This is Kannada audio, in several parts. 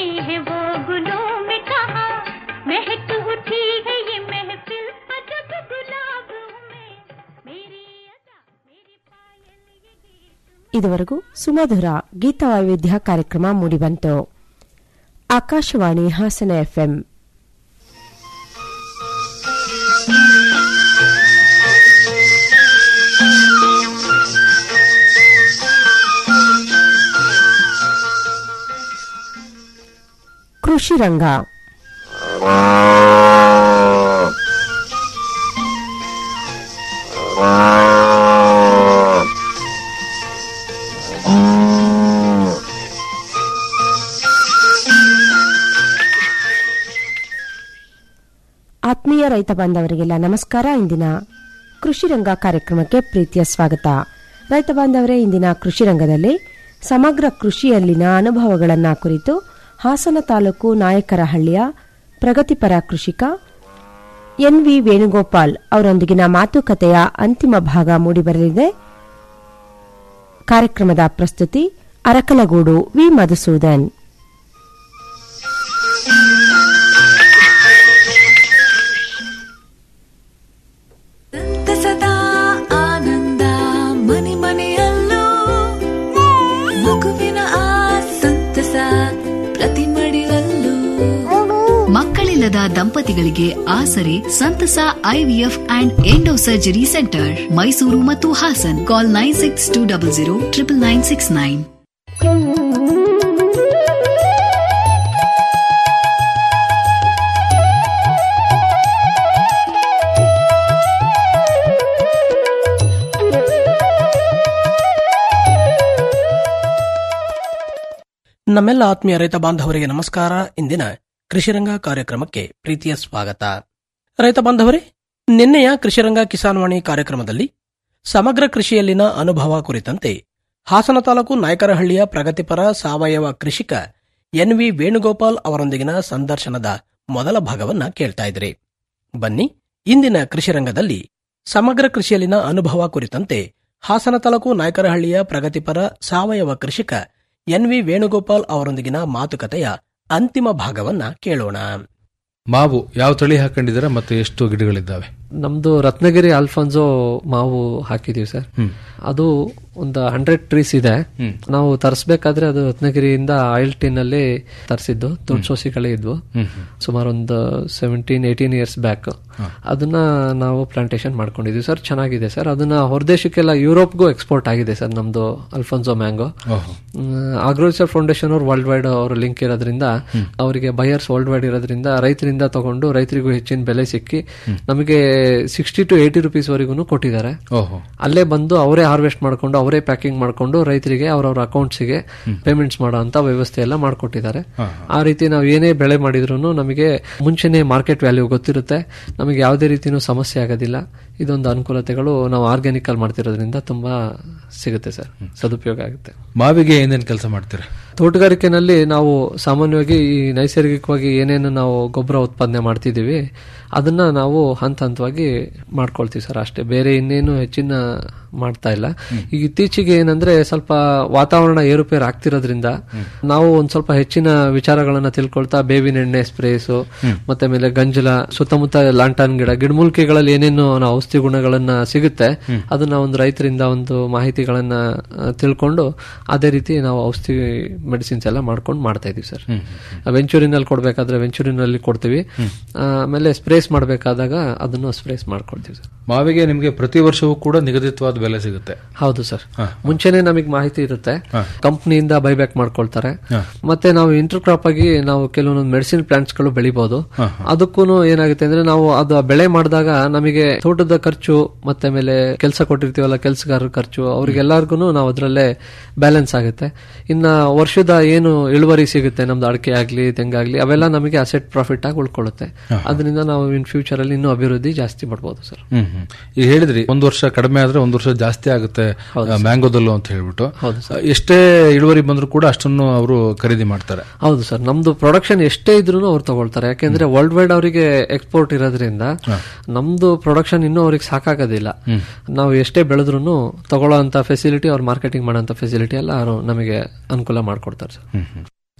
में है वो गुलों में कहा महक उठी है ये महफिल अजब गुलाब में मेरी अदा मेरी पायल ये गीत ಇದುವರೆಗೂ ಸುಮಧುರ ಗೀತವೈವಿಧ್ಯ ಕಾರ್ಯಕ್ರಮ ಮೂಡಿಬಂತು ಆಕಾಶವಾಣಿ ಹಾಸನ ಎಫ್ಎಂ ಕೃಷಿ ರಂಗ ಆತ್ಮೀಯ ರೈತ ಬಾಂಧವರಿಗೆಲ್ಲ ನಮಸ್ಕಾರ ಇಂದಿನ ಕೃಷಿ ರಂಗ ಕಾರ್ಯಕ್ರಮಕ್ಕೆ ಪ್ರೀತಿಯ ಸ್ವಾಗತ ರೈತ ಬಾಂಧವರೇ ಇಂದಿನ ಕೃಷಿ ರಂಗದಲ್ಲಿ ಸಮಗ್ರ ಕೃಷಿಯಲ್ಲಿನ ಅನುಭವಗಳನ್ನು ಕುರಿತು ಹಾಸನ ತಾಲೂಕು ನಾಯಕರಹಳ್ಳಿಯ ಪ್ರಗತಿಪರ ಕೃಷಿಕ ಎನ್ವಿ ವೇಣುಗೋಪಾಲ್ ಅವರೊಂದಿಗಿನ ಮಾತುಕತೆಯ ಅಂತಿಮ ಭಾಗ ಮೂಡಿಬರಲಿದೆ ಕಾರ್ಯಕ್ರಮದ ಪ್ರಸ್ತುತಿ ಅರಕಲಗೂಡು ವಿ ಮಧುಸೂದನ್ ಸಂತಸದ ಆನಂದ ಮನೆ ಮನೆಯಲ್ಲೂ ಮಗುವಿನ ಆ ಸಂತಸ ಪ್ರತಿ ಮಡಿಲಲ್ಲೂ ಮಕ್ಕಳಿಲ್ಲದ ದಂಪತಿಗಳಿಗೆ ಆಸರೆ ಸಂತಸ IVF and endo surgery centre Mysuru ಮತ್ತು Hassan call nine six two double zero triple nine six nine ನಮ್ಮೆಲ್ಲ ಆತ್ಮೀಯ ರೈತ ಬಾಂಧವರಿಗೆ ನಮಸ್ಕಾರ ಇಂದಿನ ಕೃಷಿರಂಗ ಕಾರ್ಯಕ್ರಮಕ್ಕೆ ಪ್ರೀತಿಯ ಸ್ವಾಗತ ರೈತ ಬಾಂಧವರೇ ನಿನ್ನೆಯ ಕೃಷಿರಂಗ ಕಿಸಾನ್ವಾಣಿ ಕಾರ್ಯಕ್ರಮದಲ್ಲಿ ಸಮಗ್ರ ಕೃಷಿಯಲ್ಲಿನ ಅನುಭವ ಕುರಿತಂತೆ ಹಾಸನ ತಾಲೂಕು ನಾಯಕರಹಳ್ಳಿಯ ಪ್ರಗತಿಪರ ಸಾವಯವ ಕೃಷಿಕ ಎನ್ ವಿ ವೇಣುಗೋಪಾಲ್ ಅವರೊಂದಿಗಿನ ಸಂದರ್ಶನದ ಮೊದಲ ಭಾಗವನ್ನ ಕೇಳ್ತಾ ಇದ್ರಿ ಬನ್ನಿ ಇಂದಿನ ಕೃಷಿರಂಗದಲ್ಲಿ ಸಮಗ್ರ ಕೃಷಿಯಲ್ಲಿನ ಅನುಭವ ಕುರಿತಂತೆ ಹಾಸನ ತಾಲೂಕು ನಾಯಕರಹಳ್ಳಿಯ ಪ್ರಗತಿಪರ ಸಾವಯವ ಕೃಷಿಕ ಎನ್ ವಿ ವೇಣುಗೋಪಾಲ್ ಅವರೊಂದಿಗಿನ ಮಾತುಕತೆಯ ಅಂತಿಮ ಭಾಗವನ್ನ ಕೇಳೋಣ ಮಾವು ಯಾವ ತಳಿ ಹಾಕೊಂಡಿದ್ದೀರಾ ಮತ್ತೆ ಎಷ್ಟು ಗಿಡಗಳಿದ್ದಾವೆ ನಮ್ದು ರತ್ನಗಿರಿ ಅಲ್ಫಾನ್ಸೋ ಮಾವು ಹಾಕಿದೀವಿ ಸರ್ ಅದು ಒಂದು ಹಂಡ್ರೆಡ್ ಟ್ರೀಸ್ ಇದೆ ನಾವು ತರಿಸ್ಬೇಕಾದ್ರೆ ಅದು ರತ್ನಗಿರಿಯಿಂದ ಆಯಿಲ್ ಟಿನ್ ಅಲ್ಲಿ ತರಿಸಿದ್ದು ದೊಡ್ಡ ಸೋಸಿಗಳೇ ಇದ್ವು ಸುಮಾರು ಒಂದು ಸೆವೆಂಟೀನ್ ಏಟೀನ್ ಇಯರ್ಸ್ ಬ್ಯಾಕ್ ಅದನ್ನ ನಾವು ಪ್ಲಾಂಟೇಶನ್ ಮಾಡ್ಕೊಂಡಿದ್ವಿ ಸರ್ ಚೆನ್ನಾಗಿದೆ ಸರ್ ಅದನ್ನ ಹೊರದೇಶಕ್ಕೆಲ್ಲ ಯುರೋಪ್ಗೂ ಎಕ್ಸ್ಪೋರ್ಟ್ ಆಗಿದೆ ಸರ್ ನಮ್ದು ಅಲ್ಫಾನ್ಸೋ ಮ್ಯಾಂಗೋ ಅಗ್ರಿಕಲ್ಚರ್ ಫೌಂಡೇಶನ್ ಅವ್ರು ವರ್ಲ್ಡ್ ವೈಡ್ ಅವ್ರ ಲಿಂಕ್ ಇರೋದ್ರಿಂದ ಅವರಿಗೆ ಬಯರ್ಸ್ ವರ್ಲ್ಡ್ ವೈಡ್ ಇರೋದ್ರಿಂದ ರೈತರಿಂದ ತಗೊಂಡು ರೈತರಿಗೂ ಹೆಚ್ಚಿನ ಬೆಲೆ ಸಿಕ್ಕಿ ನಮಗೆ ಸಿಕ್ಸ್ಟಿ ಟು ಏಯ್ಟಿ ರುಪೀಸ್ ವರೆಗೂ ಕೊಟ್ಟಿದ್ದಾರೆ ಓಹೋ ಅಲ್ಲೇ ಬಂದು ಅವರೇ ಹಾರ್ವೆಸ್ಟ್ ಮಾಡ್ಕೊಂಡು ಅವರೇ ಪ್ಯಾಕಿಂಗ್ ಮಾಡ್ಕೊಂಡು ರೈತರಿಗೆ ಅವ್ರವ್ರ ಅಕೌಂಟ್ಸ್ಗೆ ಪೇಮೆಂಟ್ಸ್ ಮಾಡೋ ಅಂತ ವ್ಯವಸ್ಥೆ ಎಲ್ಲ ಮಾಡ್ಕೊಟ್ಟಿದ್ದಾರೆ ಆ ರೀತಿ ನಾವು ಏನೇ ಬೆಳೆ ಮಾಡಿದ್ರು ನಮಗೆ ಮುಂಚೆನೆ ಮಾರ್ಕೆಟ್ ವ್ಯಾಲ್ಯೂ ಗೊತ್ತಿರುತ್ತೆ ನಮಗೆ ಯಾವುದೇ ರೀತಿನೂ ಸಮಸ್ಯೆ ಆಗೋದಿಲ್ಲ ಇದೊಂದು ಅನುಕೂಲತೆಗಳು ನಾವು ಆರ್ಗ್ಯಾನಿಕ್ ಅಲ್ಲಿ ಮಾಡ್ತಿರೋದ್ರಿಂದ ತುಂಬಾ ಸಿಗುತ್ತೆ ಸರ್ ಸದುಪಯೋಗ ಆಗುತ್ತೆ ಮಾವಿಗೆ ಏನೇನ್ ಕೆಲಸ ಮಾಡ್ತೀರಾ ತೋಟಗಾರಿಕೆನಲ್ಲಿ ನಾವು ಸಾಮಾನ್ಯವಾಗಿ ಈ ನೈಸರ್ಗಿಕವಾಗಿ ಏನೇನು ನಾವು ಗೊಬ್ಬರ ಉತ್ಪಾದನೆ ಮಾಡ್ತಿದ್ದೀವಿ ಅದನ್ನ ನಾವು ಹಂತ ಹಂತವಾಗಿ ಮಾಡ್ಕೊಳ್ತೀವಿ ಸರ್ ಅಷ್ಟೇ ಬೇರೆ ಇನ್ನೇನು ಹೆಚ್ಚಿನ ಮಾಡ್ತಾ ಇಲ್ಲ ಈಗ ಇತ್ತೀಚೆಗೆ ಏನಂದ್ರೆ ಸ್ವಲ್ಪ ವಾತಾವರಣ ಏರುಪೇರು ಆಗ್ತಿರೋದ್ರಿಂದ ನಾವು ಒಂದ್ ಸ್ವಲ್ಪ ಹೆಚ್ಚಿನ ವಿಚಾರಗಳನ್ನ ತಿಳ್ಕೊಳ್ತಾ ಬೇವಿನ ಎಣ್ಣೆ ಸ್ಪ್ರೇಸು ಮತ್ತೆ ಮೇಲೆ ಗಂಜಲ ಸುತ್ತಮುತ್ತ ಲಾಂಟಾನ್ ಗಿಡ ಗಿಡಮೂಲಿಕೆಗಳಲ್ಲಿ ಏನೇನು ನಾವು ಔಷಧಿ ಗುಣಗಳನ್ನ ಸಿಗುತ್ತೆ ಅದನ್ನ ಒಂದು ರೈತರಿಂದ ಒಂದು ಮಾಹಿತಿಗಳನ್ನ ಆ, ತಿಳ್ಕೊಂಡು ಅದೇ ರೀತಿ ನಾವು ಔಷಧಿ ಮೆಡಿಸಿನ್ಸ್ ಎಲ್ಲ ಮಾಡ್ಕೊಂಡು ಮಾಡ್ತಾ ಇದೀವಿ ಸರ್ ವೆಂಚೂರಿನಲ್ಲಿ ಕೊಡ್ಬೇಕಾದ್ರೆ ವೆಂಚೂರಿನಲ್ಲಿ ಕೊಡ್ತೀವಿ ಆಮೇಲೆ ಸ್ಪ್ರೇಸ್ ಮಾಡಬೇಕಾದಾಗ ಅದನ್ನು ಸ್ಪ್ರೇಸ್ ಮಾಡ್ಕೊಳ್ತೀವಿ ಸರ್ ಮಾವಿಗೆ ನಿಮಗೆ ಪ್ರತಿ ವರ್ಷವೂ ಕೂಡ ನಿಗದಿತವಾದ ಬೆಲೆ ಸಿಗುತ್ತೆ ಹೌದು ಸರ್ ಮುಂಚೆನೆ ನಮಗೆ ಮಾಹಿತಿ ಇರುತ್ತೆ ಕಂಪ್ನಿಯಿಂದ ಬೈಬ್ಯಾಕ್ ಮಾಡ್ಕೊಳ್ತಾರೆ ಮತ್ತೆ ನಾವು ಇಂಟರ್ ಕ್ರಾಪ್ ಆಗಿ ನಾವು ಕೆಲವೊಂದು ಮೆಡಿಸಿನ್ ಪ್ಲಾಂಟ್ಸ್ ಗಳು ಬೆಳಿಬಹುದು ಅದಕ್ಕೂ ಏನಾಗುತ್ತೆ ಅಂದ್ರೆ ನಾವು ಅದು ಬೆಳೆ ಮಾಡಿದಾಗ ನಮಗೆ ತೋಟದ ಖರ್ಚು ಮತ್ತೆ ಮೇಲೆ ಕೆಲಸ ಕೊಟ್ಟಿರ್ತೀವಲ್ಲ ಕೆಲಸಗಾರರ ಖರ್ಚು ಅವ್ರಿಗೆಲ್ಲರಿಗೂ ನಾವು ಅದರಲ್ಲೇ ಬ್ಯಾಲೆನ್ಸ್ ಆಗುತ್ತೆ ಇನ್ನ ವರ್ಷದ ಏನು ಇಳುವರಿ ಸಿಗುತ್ತೆ ನಮ್ದು ಅಡಿಕೆ ಆಗ್ಲಿ ತೆಂಗಾಗ್ಲಿ ಅವೆಲ್ಲ ನಮಗೆ ಅಸೆಟ್ ಪ್ರಾಫಿಟ್ ಆಗಿ ಉಳ್ಕೊಳ್ಳುತ್ತೆ ಅದರಿಂದ ನಾವು ಇನ್ ಫ್ಯೂಚರ್ ಅಲ್ಲಿ ಇನ್ನೂ ಅಭಿವೃದ್ಧಿ ಜಾಸ್ತಿ ಮಾಡ್ಬೋದು ಸರ್ ಹ್ಮ್ ಹ್ಮ್. ಈಗ ಹೇಳಿದ್ರಿ ಒಂದ್ ವರ್ಷ ಕಡಿಮೆ ಆದ್ರೆ ಒಂದ್ ವರ್ಷ ಜಾಸ್ತಿ ಆಗುತ್ತೆ ಮ್ಯಾಂಗೋದಲ್ಲೂ ಅಂತ ಹೇಳ್ಬಿಟ್ಟು ಎಷ್ಟೇ ಇಳುವರಿ ಬಂದ್ರು ಕೂಡ ಅಷ್ಟನ್ನು ಅವರು ಖರೀದಿ ಮಾಡ್ತಾರೆ ಹೌದು ಸರ್ ನಮ್ದು ಪ್ರೊಡಕ್ಷನ್ ಎಷ್ಟೇ ಇದ್ರೂ ಅವ್ರು ತಗೊಳ್ತಾರೆ ಯಾಕೆಂದ್ರೆ ವರ್ಲ್ಡ್ ವೈಡ್ ಅವರಿಗೆ ಎಕ್ಸ್ಪೋರ್ಟ್ ಇರೋದ್ರಿಂದ ನಮ್ದು ಪ್ರೊಡಕ್ಷನ್ ಇನ್ನೂ ಅವ್ರಿಗೆ ಸಾಕಾಗೋದಿಲ್ಲ ನಾವು ಎಷ್ಟೇ ಬೆಳೆದ್ರು ತಗೊಳ್ಳೋ ಅಂತ ಫೆಸಿಲಿಟಿ ಅವ್ರು ಮಾರ್ಕೆಟಿಂಗ್ ಮಾಡೋ ಫೆಸಿಲಿಟಿ ಎಲ್ಲ ಅವರು ನಮಗೆ ಅನುಕೂಲ ಮಾಡ್ಕೊಡ್ತಾರೆ ಸರ್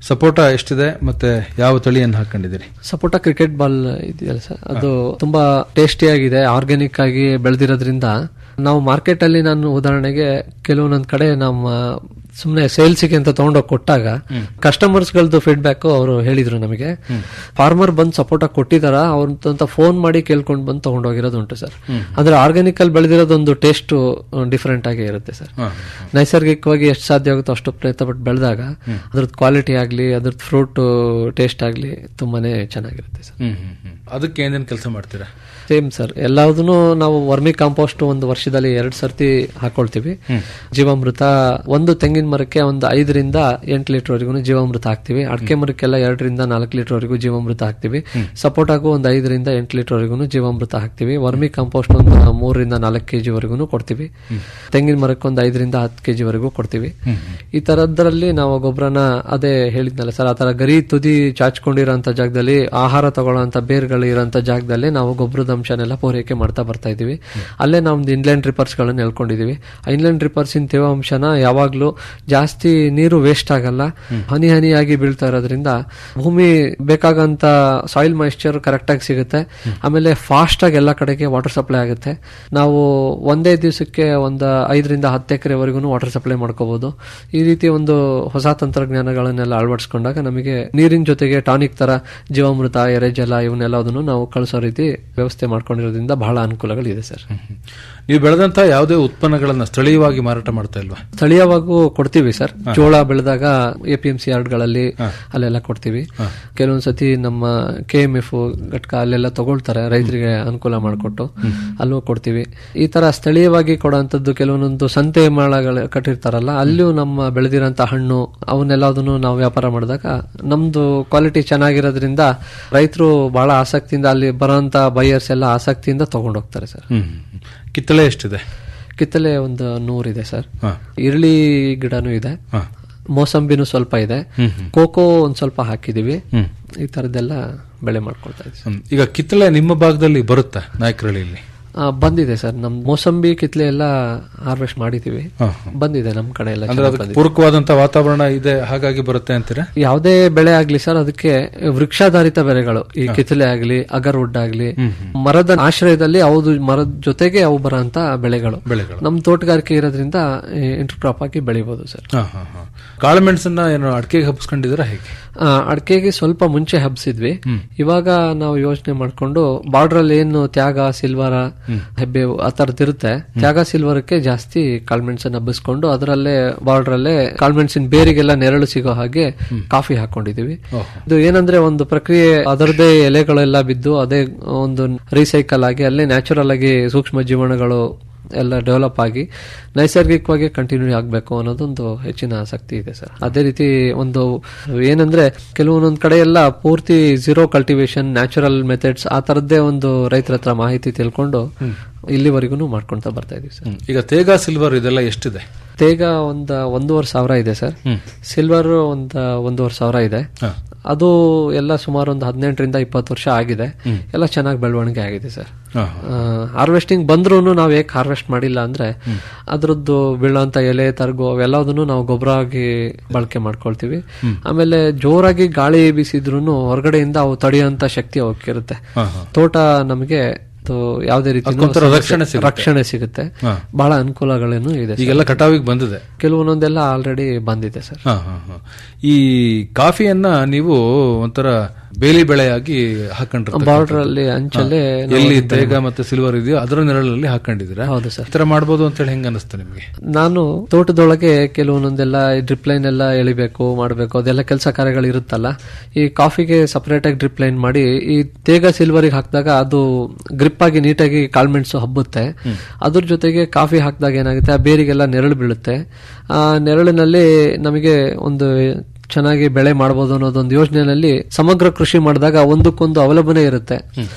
ಸಪೋಟ ಎಷ್ಟಿದೆ ಮತ್ತೆ ಯಾವ ತಳಿಯನ್ನು ಹಾಕೊಂಡಿದ್ದೀರಿ ಸಪೋಟ ಕ್ರಿಕೆಟ್ ಬಾಲ್ ಇದೆಯಲ್ಲ ಸರ್ ಅದು ತುಂಬಾ ಟೇಸ್ಟಿಯಾಗಿದೆ ಆರ್ಗ್ಯಾನಿಕ್ ಆಗಿ ಬೆಳೆದಿರೋದ್ರಿಂದ ನಾವು ಮಾರ್ಕೆಟ್ ಅಲ್ಲಿ ನಾನು ಉದಾಹರಣೆಗೆ ಕೆಲವೊಂದೊಂದ್ ಕಡೆ ನಮ್ಮ ಸುಮ್ಮನೆ ಸೇಲ್ಸಿಗೆ ಅಂತ ತಗೊಂಡೋಗಿ ಕೊಟ್ಟಾಗ ಕಸ್ಟಮರ್ಸ್ ಗಳದ್ದು ಫೀಡ್ಬ್ಯಾಕ್ ಅವರು ಹೇಳಿದ್ರು ನಮಗೆ ಫಾರ್ಮರ್ ಬಂದು ಸಪೋಟ ಕೊಟ್ಟಿದಾರ ಅವ್ರಂತ ಫೋನ್ ಮಾಡಿ ಕೇಳ್ಕೊಂಡು ಬಂದು ತಗೊಂಡೋಗಿರೋದು ಉಂಟು ಸರ್ ಅಂದ್ರೆ ಆರ್ಗ್ಯಾನಿಕ್ ಅಲ್ಲಿ ಬೆಳೆದಿರೋದೊಂದು ಟೇಸ್ಟ್ ಡಿಫ್ರೆಂಟ್ ಆಗೇ ಇರುತ್ತೆ ಸರ್ ನೈಸರ್ಗಿಕವಾಗಿ ಎಷ್ಟು ಸಾಧ್ಯ ಆಗುತ್ತೋ ಅಷ್ಟು ಪ್ರಯತ್ನ ಪಟ್ಟು ಬೆಳೆದಾಗ ಅದ್ರದ್ದು ಕ್ವಾಲಿಟಿ ಆಗಲಿ ಅದ್ರದ್ದು ಫ್ರೂಟ್ ಟೇಸ್ಟ್ ಆಗಲಿ ತುಂಬಾನೇ ಚೆನ್ನಾಗಿರುತ್ತೆ ಸರ್ ಹ್ಮ್ ಹ್ಮ್ ಹ್ಮ್ ಅದಕ್ಕೆ ಏನೇನು ಕೆಲಸ ಮಾಡ್ತೀರಾ ಸೇಮ್ ಸರ್ ಎಲ್ಲದನ್ನು ನಾವು ವರ್ಮಿ ಕಾಂಪೋಸ್ಟ್ ಒಂದು ವರ್ಷದಲ್ಲಿ ಎರಡ್ ಸರ್ತಿ ಹಾಕೊಳ್ತೀವಿ ಜೀವಾಮೃತ ಒಂದು ತೆಂಗಿನ ಮರಕ್ಕೆ ಒಂದು ಐದರಿಂದ ಎಂಟು ಲೀಟರ್ ವರೆಗೂ ಜೀವಾಮೃತ ಹಾಕ್ತಿವಿ ಅಡಿಕೆ ಮರಕ್ಕೆಲ್ಲ ಎರಡರಿಂದ ನಾಲ್ಕು ಲೀಟರ್ ವರೆಗೂ ಜೀವಾಮೃತ ಹಾಕ್ತಿವಿ ಸಪೋಟಾಗೂ ಒಂದು ಐದರಿಂದ ಎಂಟು ಲೀಟರ್ ವರೆಗೂ ಜೀವಾಮೃತ ಹಾಕ್ತಿವಿ ವರ್ಮಿ ಕಾಂಪೋಸ್ಟ್ ಒಂದು ಮೂರರಿಂದ ನಾಲ್ಕು ಕೆಜಿ ವರೆಗೂ ಕೊಡ್ತೀವಿ ತೆಂಗಿನ ಮರಕ್ಕೆ ಒಂದು ಐದರಿಂದ ಹತ್ತು ಕೆಜಿ ವರೆಗೂ ಕೊಡ್ತೀವಿ ಈ ತರದ್ರಲ್ಲಿ ನಾವು ಗೊಬ್ಬರನ ಅದೇ ಹೇಳಿದ್ನಲ್ಲ ಸರ್ ಆ ತರ ಗರಿ ತುದಿ ಚಾಚ್ಕೊಂಡಿರೋಂಥ ಜಾಗದಲ್ಲಿ ಆಹಾರ ತಗೊಳ್ಳೋಂಥ ಬೇರ್ಗಳು ಇರೋಂಥ ಜಾಗದಲ್ಲಿ ನಾವು ಗೊಬ್ಬರದ ಅಂಶನೆಲ್ಲ ಪೂರೈಕೆ ಮಾಡ್ತಾ ಬರ್ತಾ ಇದೀವಿ ಅಲ್ಲೇ ನಮ್ದು ಇನ್ಲ್ಯಾಂಡ್ ರಿಪರ್ಸ್ ಗಳನ್ನ ಎಳ್ಕೊಂಡಿದೀವಿ ಇನ್ಲ್ಯಾಂಡ್ ರಿಪರ್ಸ್ ಇನ್ ತೇವಾಂಶನ ಯಾವಾಗ್ಲೂ ಜಾಸ್ತಿ ನೀರು ವೇಸ್ಟ್ ಆಗಲ್ಲ ಹನಿ ಹನಿಯಾಗಿ ಬೀಳ್ತಾ ಇರೋದ್ರಿಂದ ಭೂಮಿ ಬೇಕಾಗಂತ ಸಾಯಿಲ್ ಮಾಯಿಶ್ಚರ್ ಕರೆಕ್ಟ್ ಆಗಿ ಸಿಗುತ್ತೆ ಆಮೇಲೆ ಫಾಸ್ಟ್ ಆಗಿ ಎಲ್ಲ ಕಡೆಗೆ ವಾಟರ್ ಸಪ್ಲೈ ಆಗುತ್ತೆ ನಾವು ಒಂದೇ ದಿವಸಕ್ಕೆ ಒಂದು ಐದರಿಂದ ಹತ್ತು ಎಕರೆವರೆಗೂ ವಾಟರ್ ಸಪ್ಲೈ ಮಾಡ್ಕೋಬಹುದು ಈ ರೀತಿ ಒಂದು ಹೊಸ ತಂತ್ರಜ್ಞಾನಗಳನ್ನೆಲ್ಲ ಅಳವಡಿಸ್ಕೊಂಡಾಗ ನಮಗೆ ನೀರಿನ ಜೊತೆಗೆ ಟಾನಿಕ್ ತರ ಜೀವಾಮೃತ ಎರೆಜಲ ಇವನ್ನೆಲ್ಲದನ್ನು ನಾವು ಕಳಿಸೋ ರೀತಿ ವ್ಯವಸ್ಥೆ ಮಾಡ್ಕೊಂಡಿರೋದ್ರಿಂದ ಬಹಳ ಅನುಕೂಲಗಳಿದೆ ಸರ್ ನೀವು ಬೆಳೆದಂತ ಯಾವುದೇ ಉತ್ಪನ್ನಗಳನ್ನ ಸ್ಥಳೀಯವಾಗಿ ಮಾರಾಟ ಮಾಡ್ತಾ ಇಲ್ವಾ ಸ್ಥಳೀಯವಾಗೂ ಕೊಡ್ತೀವಿ ಸರ್ ಜೋಳ ಬೆಳೆದಾಗ ಎ ಪಿ ಎಂ ಸಿ ಯಾರ್ಡ್ಗಳಲ್ಲಿ ಅಲ್ಲೆಲ್ಲ ಕೊಡ್ತೀವಿ ಕೆಲವೊಂದ್ ಸತಿ ನಮ್ಮ ಕೆ ಎಂ ಎಫ್ ಘಟಕ ಅಲ್ಲೆಲ್ಲ ತಗೊಳ್ತಾರೆ ರೈತರಿಗೆ ಅನುಕೂಲ ಮಾಡಿಕೊಟ್ಟು ಅಲ್ಲೂ ಕೊಡ್ತೀವಿ ಈ ತರ ಸ್ಥಳೀಯವಾಗಿ ಕೊಡುವಂತದ್ದು ಕೆಲವೊಂದೊಂದು ಸಂತೆ ಮಾಳಗಳು ಕಟ್ಟಿರ್ತಾರಲ್ಲ ಅಲ್ಲೂ ನಮ್ಮ ಬೆಳೆದಿರೋಂತ ಹಣ್ಣು ಅವನ್ನೆಲ್ಲದನ್ನು ನಾವು ವ್ಯಾಪಾರ ಮಾಡಿದಾಗ ನಮ್ದು ಕ್ವಾಲಿಟಿ ಚೆನ್ನಾಗಿರೋದ್ರಿಂದ ರೈತರು ಬಹಳ ಆಸಕ್ತಿಯಿಂದ ಅಲ್ಲಿ ಬರೋಂತ ಬೈಯರ್ಸ್ ಎಲ್ಲ ಆಸಕ್ತಿಯಿಂದ ತಗೊಂಡೋಗ್ತಾರೆ ಸರ್ ಹ್ಮ್ ಕಿತ್ತಳೆ ಎಷ್ಟಿದೆ ಕಿತ್ತಲೆ ಒಂದು ನೂರಿದೆ ಸರ್ ಹಾ. ಇರ್ಲಿ ಗಿಡನೂ ಇದೆ ಹಾ. ಮೋಸಂಬಿನೂ ಸ್ವಲ್ಪ ಇದೆ ಹ್ಮ್, ಹ್ಮ್. ಕೋಕೋ ಒಂದ್ ಸ್ವಲ್ಪ ಹಾಕಿದೀವಿ ಹ್ಮ್. ಈ ತರದ್ದೆಲ್ಲ ಬೆಳೆ ಮಾಡ್ಕೊಳ್ತಾ ಇದ್ದೀವಿ ಹ್ಮ್. ಈಗ ಕಿತ್ತಳೆ ನಿಮ್ಮ ಭಾಗದಲ್ಲಿ ಬರುತ್ತಾ ನಾಯಕರಳ್ಳಿಯಲ್ಲಿ ಆ, ಬಂದಿದೆ ಸರ್ ನಮ್ ಮೋಸಂಬಿ ಕಿತ್ಲೆ ಎಲ್ಲ ಹಾರ್ವೆಸ್ಟ್ ಮಾಡಿದೀವಿ ಹಾ, ಬಂದಿದೆ ನಮ್ ಕಡೆ ಎಲ್ಲ ಅಂದ್ರೆ ಚೆನ್ನಾಗ್ ಅದಕ್ಕೆ ಬಂದಿದೆ. ಪೂರಕವಾದಂತ ವಾತಾವರಣ ಇದೆ ಹಾಗಾಗಿ ಬರುತ್ತೆ ಅಂತೀರಾ ಯಾವುದೇ ಬೆಳೆ ಆಗ್ಲಿ ಸರ್ ಅದಕ್ಕೆ ವೃಕ್ಷಾಧಾರಿತ ಬೆಳೆಗಳು ಈ ಕಿತ್ತಲೆ ಆಗ್ಲಿ ಅಗರ್ವುಡ್ ಆಗ್ಲಿ ಮರದ ಆಶ್ರಯದಲ್ಲಿ ಅವು ಮರದ ಜೊತೆಗೆ ಅವು ಬರೋಂತ ಬೆಳೆಗಳು ಬೆಳೆಗಳು. ನಮ್ ತೋಟಗಾರಿಕೆ ಇರೋದ್ರಿಂದ ಇಂಟರ್ ಕ್ರಾಪ್ ಆಗಿ ಬೆಳಿಬಹುದು ಸರ್ ಹಾ, ಹಾ, ಹಾ. ಕಾಳುಮೆಣಸನ್ನ ಏನು ಅಡಿಕೆಗೆ ಹಬ್ಸ್ಕೊಂಡಿದ್ದೀರಾ ಹೇಗೆ ಆ, ಅಡಿಕೆಗೆ ಸ್ವಲ್ಪ ಮುಂಚೆ ಹಬ್ಸಿದ್ವಿ ಇವಾಗ ನಾವು ಯೋಚನೆ ಮಾಡ್ಕೊಂಡು ಬಾರ್ಡರ್ ಅಲ್ಲಿ ಏನು ತ್ಯಾಗ ಸಿಲ್ವರ ಹೆಬ್ಬೇವು ಆ ತರದ್ ಇರುತ್ತೆ ತ್ಯಾಗ ಸಿಲ್ವರಕ್ಕೆ ಜಾಸ್ತಿ ಕಾಳ್ಮೆಣಸನ್ನ ಹಬ್ಬಿಸ್ಕೊಂಡು ಅದರಲ್ಲೇ ಬಾರ್ಡರ್ ಅಲ್ಲೇ ಕಾಳ್ಮೆಣಸಿನ ಬೇರಿಗೆಲ್ಲ ನೆರಳು ಸಿಗೋ ಹಾಗೆ ಕಾಫಿ ಹಾಕೊಂಡಿದೀವಿ ಇದು ಏನಂದ್ರೆ ಒಂದು ಪ್ರಕ್ರಿಯೆ ಅದರದೇ ಎಲೆಗಳೆಲ್ಲ ಬಿದ್ದು ಅದೇ ಒಂದು ರೀಸೈಕಲ್ ಆಗಿ ಅಲ್ಲೇ ನ್ಯಾಚುರಲ್ ಆಗಿ ಸೂಕ್ಷ್ಮ ಜೀವನಗಳು ಎಲ್ಲ ಡೆವಲಪ್ ಆಗಿ ನೈಸರ್ಗಿಕವಾಗಿ ಕಂಟಿನ್ಯೂ ಆಗಬೇಕು ಅನ್ನೋದೊಂದು ಹೆಚ್ಚಿನ ಆಸಕ್ತಿ ಇದೆ ಸರ್ ಅದೇ ರೀತಿ ಒಂದು ಏನಂದ್ರೆ ಕೆಲವೊಂದೊಂದ್ ಕಡೆ ಎಲ್ಲ ಪೂರ್ತಿ ಝೀರೋ ಕಲ್ಟಿವೇಶನ್ ನ್ಯಾಚುರಲ್ ಮೆಥಡ್ಸ್ ಆ ತರದ್ದೇ ಒಂದು ರೈತರ ಹತ್ರ ಮಾಹಿತಿ ತಿಳ್ಕೊಂಡು ಇಲ್ಲಿವರೆಗೂ ಮಾಡ್ಕೊಂತ ಬರ್ತಾ ಇದೀವಿ ಸರ್ ಹ್ಮ್. ಈಗ ತೇಗ ಸಿಲ್ವರ್ ಇದೆಲ್ಲ ಎಷ್ಟಿದೆ ತೇಗ ಒಂದ್ ಒಂದೂವರೆ ಸಾವಿರ ಇದೆ ಸರ್ ಸಿಲ್ವರ್ ಒಂದ್ ಒಂದೂವರೆ ಸಾವಿರ ಇದೆ ಹಾ. ಅದು ಎಲ್ಲ ಸುಮಾರು ಒಂದು ಹದಿನೆಂಟರಿಂದ ಇಪ್ಪತ್ತು ವರ್ಷ ಆಗಿದೆ ಎಲ್ಲ ಚೆನ್ನಾಗಿ ಬೆಳವಣಿಗೆ ಆಗಿದೆ ಸರ್ ಹಾ, ಹಾರ್ವೆಸ್ಟಿಂಗ್ ಬಂದ್ರೂ ನಾವು ಏಕೆ ಹಾರ್ವೆಸ್ಟ್ ಮಾಡಿಲ್ಲ ಅಂದ್ರೆ ಅದ್ರದ್ದು ಬೀಳೋಂತ ಎಲೆ ತರ್ಗು ಅವೆಲ್ಲದನ್ನು ನಾವು ಗೊಬ್ಬರ ಆಗಿ ಬಳಕೆ ಮಾಡ್ಕೊಳ್ತೀವಿ ಆಮೇಲೆ ಜೋರಾಗಿ ಗಾಳಿ ಬೀಸಿದ್ರು ಹೊರಗಡೆಯಿಂದ ಅವು ತಡೆಯುವಂತ ಶಕ್ತಿ ಅವಕ್ಕಿರುತ್ತೆ ಹಾ, ಹಾ. ತೋಟ ನಮಗೆ ಅದು ಯಾವುದೇ ರೀತಿ ಅದಕ್ಕೊಂಥರ ರಕ್ಷಣೆ ಸಿಗುತ್ತೆ. ರಕ್ಷಣೆ ಸಿಗುತ್ತೆ ಹಾ. ಬಹಳ ಅನುಕೂಲಗಳೇನು ಇದೆ ಸರ್. ಈಗೆಲ್ಲ ಕಟಾವಿಗೆ ಬಂದಿದೆ ಕೆಲವೊಂದೊಂದೆಲ್ಲ ಆಲ್ರೆಡಿ ಬಂದಿದೆ ಸರ್ ಹಾ, ಹಾ, ಹಾ. ಈ ಕಾಫಿಯನ್ನ ನೀವು ಒಂಥರ ಬೇಲಿ ಬೆಳೆಯಾಗಿ ಹಾಕೊಂಡಿರ್ತೀರ ಬಾರ್ಡರ್ ಅಲ್ಲಿ ಅಂಚಲ್ಲೇ ನಾವು ಎಲ್ಲಿ ಅದನ್ನ ತೇಗ ಮತ್ತೆ ಸಿಲ್ವರ್ ಇದೆಯೋ ಅದರ ನೆರಳಲ್ಲಿ ಹಾಕೊಂಡಿದ್ದೀರಾ ಹೌದು ಸರ್ ಈ ತರ ಮಾಡ್ಬೋದು ಅಂತ ಹೇಳಿ ಹೆಂಗ ಅನಿಸ್ತು ನಿಮ್ಗೆ ನಾನು ತೋಟದೊಳಗೆ ಕೆಲವೊಂದೊಂದೆಲ್ಲ ಡ್ರಿಪ್ ಲೈನ್ ಎಲ್ಲ ಎಳಿಬೇಕು ಮಾಡಬೇಕು ಅದೆಲ್ಲ ಕೆಲಸ ಕಾರ್ಯಗಳು ಇರುತ್ತಲ್ಲ ಈ ಕಾಫಿಗೆ ಸಪರೇಟ್ ಆಗಿ ಡ್ರಿಪ್ ಲೈನ್ ಮಾಡಿ ಈ ತೇಗ ಸಿಲ್ವರಿಗೆ ಹಾಕಿದಾಗ ಅದು ಗ್ರಿಪ್ ಆಗಿ ನೀಟಾಗಿ ಕಾಳ್ಮೆಣ್ಸು ಹಬ್ಬುತ್ತೆ ಅದ್ರ ಜೊತೆಗೆ ಕಾಫಿ ಹಾಕಿದಾಗ ಏನಾಗುತ್ತೆ ಆ ಬೇರಿಗೆಲ್ಲ ನೆರಳು ಬೀಳುತ್ತೆ ಆ ನೆರಳಿನಲ್ಲಿ ನಮಗೆ ಒಂದು ಚೆನ್ನಾಗಿ ಬೆಳೆ ಮಾಡಬಹುದು ಅನ್ನೋದೊಂದು ಯೋಜನೆಯಲ್ಲಿ ಸಮಗ್ರ ಕೃಷಿ ಮಾಡಿದಾಗ ಒಂದಕ್ಕೊಂದು ಅವಲಂಬನೆ ಇರುತ್ತೆ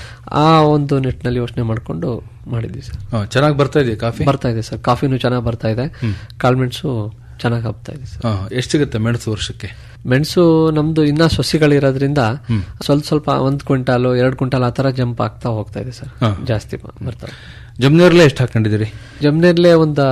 ಆ ಒಂದು ನಿಟ್ಟಿನಲ್ಲಿ ಯೋಚನೆ ಮಾಡ್ಕೊಂಡು ಮಾಡಿದ್ವಿ ಸರ್ ಚೆನ್ನಾಗಿ ಬರ್ತಾ ಇದೆಯಾ ಕಾಫಿ ಬರ್ತಾ ಇದೆ ಸರ್ ಕಾಫಿನೂ ಚೆನ್ನಾಗಿ ಬರ್ತಾ ಇದೆ ಕಾಳ್ಮೆಣಸು ಚೆನ್ನಾಗಿ ಹಬ್ತಾ ಇದೆ ಸರ್ ಹಾ, ಎಷ್ಟ್ ಸಿಗುತ್ತೆ ಮೆಣಸು ವರ್ಷಕ್ಕೆ ಮೆಣಸು ನಮ್ದು ಇನ್ನ ಸೊಸಿಗಳಿರೋದ್ರಿಂದ ಸ್ವಲ್ಪ ಸ್ವಲ್ಪ ಒಂದ್ ಕ್ವಿಂಟಾಲು ಎರಡು ಕ್ವಿಂಟಾಲ್ ಆ ತರ ಜಂಪ್ ಆಗ್ತಾ ಹೋಗ್ತಾ ಇದೆ ಸರ್ ಜಾಸ್ತಿ ಬ- ಬರ್ತಾ ಇದೆ. ಜಮ್ನೇರ್ಲೆ ಎಷ್ಟು ಹಾಕೊಂಡಿದ್ದೀರಿ ಜಮ್ನೇರ್ಲೆ ಒಂದ